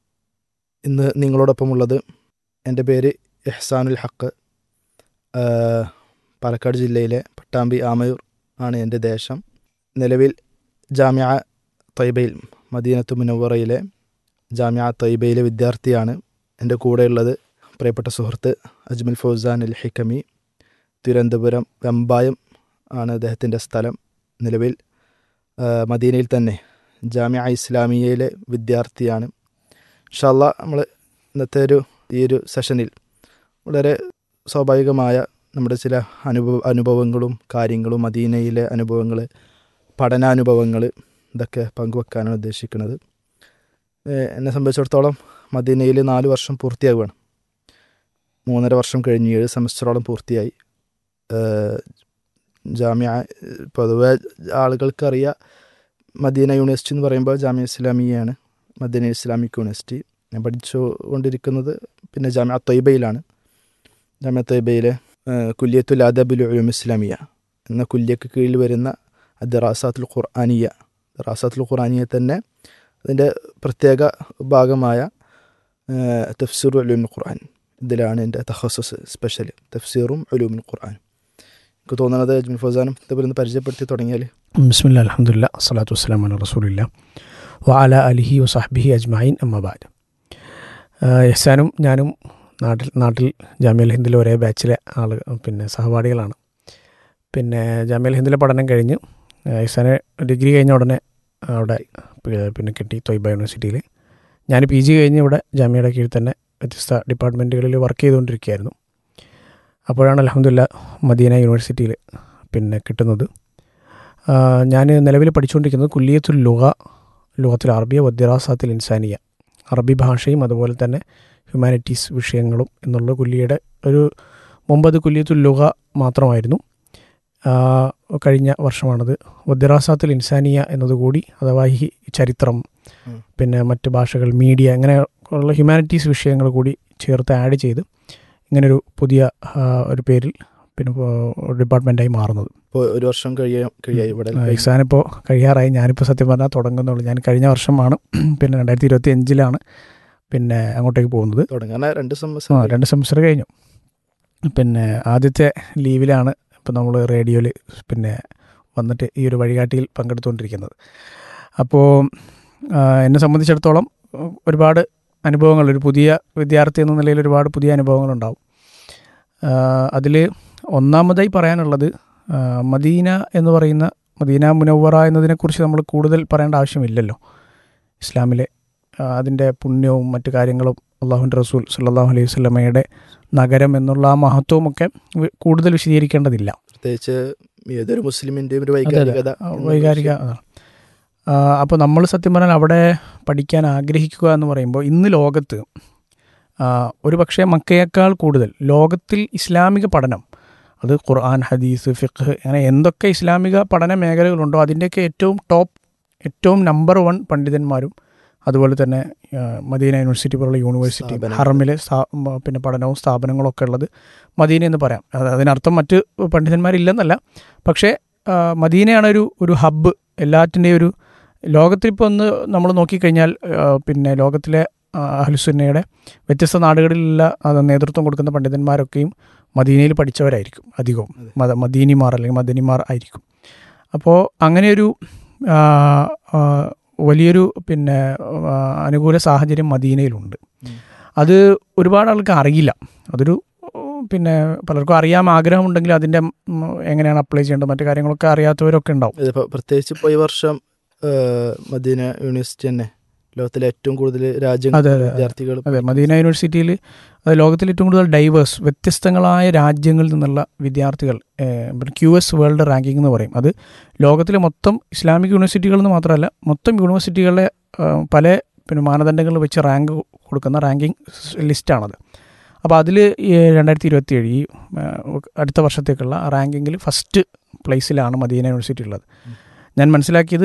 ഇന്ന് നിങ്ങളോടൊപ്പമുള്ളത് എൻ്റെ പേര് എഹ്സാനുൽ ഹക്ക് ആ, പാലക്കാട് ജില്ലയിലെ പട്ടാമ്പി ആമയൂർ ആണ് എൻ്റെ ദേശം നിലവിൽ ജാമ്യ തൈബയിൽ മദീനത്തു മുനവറയിലെ ജാമ്യ തൈബയിലെ വിദ്യാർത്ഥിയാണ് എൻ്റെ കൂടെയുള്ളത് പ്രിയപ്പെട്ട സുഹൃത്ത് അജ്മൽ ഫൗസാൻ അൽ ഹിക്കമി തിരുവനന്തപുരം വെമ്പായം ആണ് അദ്ദേഹത്തിൻ്റെ സ്ഥലം നിലവിൽ ആ, മദീനയിൽ തന്നെ ജാമ്യ ഇസ്ലാമിയയിലെ വിദ്യാർത്ഥിയാണ് ഇൻഷാല്ല നമ്മൾ ഇന്നത്തെ ഒരു ഈ ഒരു സെഷനിൽ വളരെ സ്വാഭാവികമായ നമ്മുടെ ചില അനുഭവ അനുഭവങ്ങളും കാര്യങ്ങളും മദീനയിലെ അനുഭവങ്ങൾ പഠനാനുഭവങ്ങൾ ഇതൊക്കെ പങ്കുവെക്കാനാണ് ഉദ്ദേശിക്കുന്നത് ഏഹ് എന്നെ സംബന്ധിച്ചിടത്തോളം മദീനയിൽ നാല് വർഷം പൂർത്തിയാവുകയാണ് മൂന്നര വർഷം കഴിഞ്ഞ് ഏഴ് സെമസ്റ്ററോളം പൂർത്തിയായി ഏഹ് ജാമ്യ പൊതുവെ ആളുകൾക്കറിയാം മദീന യൂണിവേഴ്സിറ്റി എന്ന് പറയുമ്പോൾ ജാമ്യ ഇസ്ലാമിയാണ് മദീന ഇസ്ലാമിക് യൂണിവേഴ്സിറ്റി ഞാൻ പഠിച്ചു കൊണ്ടിരിക്കുന്നത് പിന്നെ ജാമ്യ തൊയ്ബയിലാണ് ജാമ്യ തൊയ്ബയിലെ ഏഹ് കുല്യത്തുൽ അദബുൽ ഉലൂം ഇസ്ലാമിയ എന്ന കുല്യക്ക് കീഴിൽ വരുന്ന ദറാസാത്തുൽ ഖുർആാനിയ ദറാസാത്തുൽ ഖുർആാനിയ തന്നെ അതിൻ്റെ പ്രത്യേക ഭാഗമായ ഏഹ് തഫ്സീർ ഉലൂമുൽ ഖുർആൻ ഇതിലാണ് എൻ്റെ തഹസസ് സ്പെഷ്യൽ തഫ്സീറും ഉലൂമുൽ ഖുർആൻ എനിക്ക് തോന്നുന്നത് അജ്മൽ ഫൗസാനും ഇതേപോലെ ഒന്ന് പരിചയപ്പെടുത്തി തുടങ്ങിയാൽ ബിസ്മില്ല അലഹമുല്ല അസ്സലാത്തു വസ്സലാം അല റസൂലില്ല വഅല അലിഹി വസാഹ്ബിഹി അജ്മായിൻ അമ്മബാദ് എഹ്സാനും ഞാനും നാട്ടിൽ നാട്ടിൽ ജാമ്യൽ ഹിന്ദിലെ ഒരേ ബാച്ചിലെ ആൾ പിന്നെ സഹപാഠികളാണ് പിന്നെ ജാമ്യൽ ഹിന്ദിലെ പഠനം കഴിഞ്ഞ് എഹ്സാന് ഡിഗ്രി കഴിഞ്ഞ ഉടനെ അവിടെ പി- പിന്നെ കിട്ടി തൊയ്ബ യൂണിവേഴ്സിറ്റിയിൽ ഞാൻ പി ജി കഴിഞ്ഞ് ഇവിടെ ജാമ്യയുടെ കീഴിൽ തന്നെ വ്യത്യസ്ത ഡിപ്പാർട്ട്മെൻറ്റുകളിൽ വർക്ക് ചെയ്തുകൊണ്ടിരിക്കുകയായിരുന്നു അപ്പോഴാണ് അലഹമുല്ല മദീന യൂണിവേഴ്സിറ്റിയിൽ പിന്നെ കിട്ടുന്നത് ഞാൻ നിലവിൽ പഠിച്ചുകൊണ്ടിരിക്കുന്നത് കുല്ലിയത്തുൽ ലുഗ ലുഗത്തിൽ അറബിയ വദ്യറാസാത്തിൽ ഇൻസാനിയ അറബി ഭാഷയും അതുപോലെ തന്നെ ഹ്യൂമാനിറ്റീസ് വിഷയങ്ങളും എന്നുള്ള കുല്ലിയുടെ ഒരു മുമ്പത് കുല്ലിയത്തുൽ ലുഗ മാത്രമായിരുന്നു ആ, കഴിഞ്ഞ വർഷമാണത് വദ്യറാസാത്തിൽ ഇൻസാനിയ എന്നതുകൂടി അഥവാ ഈ ചരിത്രം പിന്നെ മറ്റ് ഭാഷകൾ മീഡിയ അങ്ങനെ ഉള്ള ഹ്യൂമാനിറ്റീസ് വിഷയങ്ങൾ കൂടി ചേർത്ത് ആഡ് ചെയ്ത് ഇങ്ങനൊരു പുതിയ ആ, ഒരു പേരിൽ പിന്നെ ഡിപ്പാർട്ട്മെൻറ്റായി മാറുന്നത് ഇപ്പോൾ ഒരു വർഷം കഴിയ കഴിയായി ഇവിടെ എക്സാം ഇപ്പോൾ കഴിയാറായി ഞാനിപ്പോൾ സത്യം പറഞ്ഞാൽ തുടങ്ങുന്നുള്ളൂ ഞാൻ കഴിഞ്ഞ വർഷമാണ് പിന്നെ രണ്ടായിരത്തി ഇരുപത്തി അഞ്ചിലാണ് പിന്നെ അങ്ങോട്ടേക്ക് പോകുന്നത് തുടങ്ങാൻ രണ്ട് ആ സെമസ്റ്റർ രണ്ട് സെമിസ്റ്റർ കഴിഞ്ഞു പിന്നെ ആദ്യത്തെ ലീവിലാണ് ഇപ്പോൾ നമ്മൾ റേഡിയോയിൽ പിന്നെ വന്നിട്ട് ഈ ഒരു വഴികാട്ടിയിൽ പങ്കെടുത്തുകൊണ്ടിരിക്കുന്നത് അപ്പോൾ ആ, എന്നെ സംബന്ധിച്ചിടത്തോളം ഉം, ഒരുപാട് അനുഭവങ്ങൾ ഒരു പുതിയ വിദ്യാർത്ഥി എന്ന നിലയിൽ ഒരുപാട് പുതിയ അനുഭവങ്ങളുണ്ടാവും അതിൽ ഒന്നാമതായി പറയാനുള്ളത് ആ, മദീന എന്ന് പറയുന്ന മദീന മുനവറ എന്നതിനെക്കുറിച്ച് നമ്മൾ കൂടുതൽ പറയേണ്ട ആവശ്യമില്ലല്ലോ ഇസ്ലാമിലെ ആ, അതിൻ്റെ പുണ്യവും മറ്റു കാര്യങ്ങളും അള്ളാഹുൻ്റെ റസൂൽ സല്ലാഹു അലൈഹി വസ്ലമയുടെ നഗരം എന്നുള്ള ആ മഹത്വമൊക്കെ വി- കൂടുതൽ വിശദീകരിക്കേണ്ടതില്ല പ്രത്യേകിച്ച് ഏതൊരു മുസ്ലിമിൻ്റെയും ഒരു അതെ, അതെ. വൈകാരികത ആ, എന്നുള്ള വൈകാരിക വിഷയം. അതാണ് അപ്പോൾ നമ്മൾ സത്യം പറഞ്ഞാൽ അവിടെ പഠിക്കാൻ ആഗ്രഹിക്കുക എന്ന് പറയുമ്പോൾ ഇന്ന് ലോകത്ത് ആ, ഒരു പക്ഷേ മക്കയേക്കാൾ കൂടുതൽ ലോകത്തിൽ ഇസ്ലാമിക പഠനം അത് ഖുർആൻ ഹദീസ് ഫിഖ് അങ്ങനെ എന്തൊക്കെ ഇസ്ലാമിക പഠന മേഖലകളുണ്ടോ അതിൻ്റെയൊക്കെ ഏറ്റവും ടോപ്പ് ഏറ്റവും നമ്പർ വൺ പണ്ഡിതന്മാരും അതുപോലെ തന്നെ ആ, മദീന യൂണിവേഴ്സിറ്റി പോലുള്ള യൂണിവേഴ്സിറ്റി സ്ഥാപനങ്ങൾ. ഹറമിലെ സ്ഥാ- മ- പിന്നെ പഠനവും സ്ഥാപനങ്ങളും ഒക്കെ ഉള്ളത് മദീന എന്ന് പറയാം അത് അതിനർത്ഥം മറ്റ് പണ്ഡിതന്മാരില്ലെന്നല്ല പക്ഷേ ആ, മദീനയാണ് ഒരു ഒരു ഹബ്ബ് എല്ലാറ്റിൻ്റെയും ഒരു ലോകത്തിൽ ഇപ്പോൾ ഒന്ന് നമ്മൾ നോക്കിക്കഴിഞ്ഞാൽ ആ, പിന്നെ ലോകത്തിലെ ആ, അഹ്ലുസുന്നയുടെ വ്യത്യസ്ത നാടുകളിലുള്ള അത് നേതൃത്വം കൊടുക്കുന്ന പണ്ഡിതന്മാരൊക്കെയും മദീനയിൽ പഠിച്ചവരായിരിക്കും അധികവും മത മദീനിമാർ അല്ലെങ്കിൽ മദനിമാർ ആയിരിക്കും അപ്പോൾ അങ്ങനെയൊരു ആ, ആ, വലിയൊരു പിന്നെ ആ, അനുകൂല സാഹചര്യം മദീനയിലുണ്ട് അത് ഒരുപാട് ആൾക്ക് അറിയില്ല അതൊരു ഉം, പിന്നെ പലർക്കും അറിയാൻ ആഗ്രഹമുണ്ടെങ്കിൽ അതിൻ്റെ ഉം, എങ്ങനെയാണ് അപ്ലൈ ചെയ്യേണ്ടത് മറ്റു കാര്യങ്ങളൊക്കെ അറിയാത്തവരൊക്കെ ഉണ്ടാവും ഇതിപ്പോ പ്രത്യേകിച്ച് ഇപ്പോൾ ഈ വർഷം ഏഹ്, മദീന യൂണിവേഴ്സിറ്റി തന്നെ ലോകത്തിലെ ഏറ്റവും കൂടുതൽ രാജ്യങ്ങൾ അതെ അതെ വിദ്യാർത്ഥികൾ അതെ മദീന യൂണിവേഴ്സിറ്റിയിൽ അത് ലോകത്തിൽ ഏറ്റവും കൂടുതൽ ഡൈവേഴ്സ് വ്യത്യസ്തങ്ങളായ രാജ്യങ്ങളിൽ നിന്നുള്ള വിദ്യാർത്ഥികൾ ക്യു എസ് വേൾഡ് റാങ്കിങ് എന്ന് പറയും അത് ലോകത്തിലെ മൊത്തം ഇസ്ലാമിക് യൂണിവേഴ്സിറ്റികൾ എന്ന് മാത്രമല്ല മൊത്തം യൂണിവേഴ്സിറ്റികളെ ആ, പല പിന്നെ മാനദണ്ഡങ്ങൾ വെച്ച് റാങ്ക് കൊടുക്കുന്ന റാങ്കിങ് ലിസ്റ്റാണത് അപ്പോൾ അതിൽ രണ്ടായിരത്തി ഇരുപത്തി ഏഴ് ഈ ആ, അടുത്ത വർഷത്തേക്കുള്ള റാങ്കിങ്ങിൽ ഫസ്റ്റ് പ്ലേസിലാണ് മദീന യൂണിവേഴ്സിറ്റി ഉള്ളത് ഞാൻ മനസ്സിലാക്കിയത്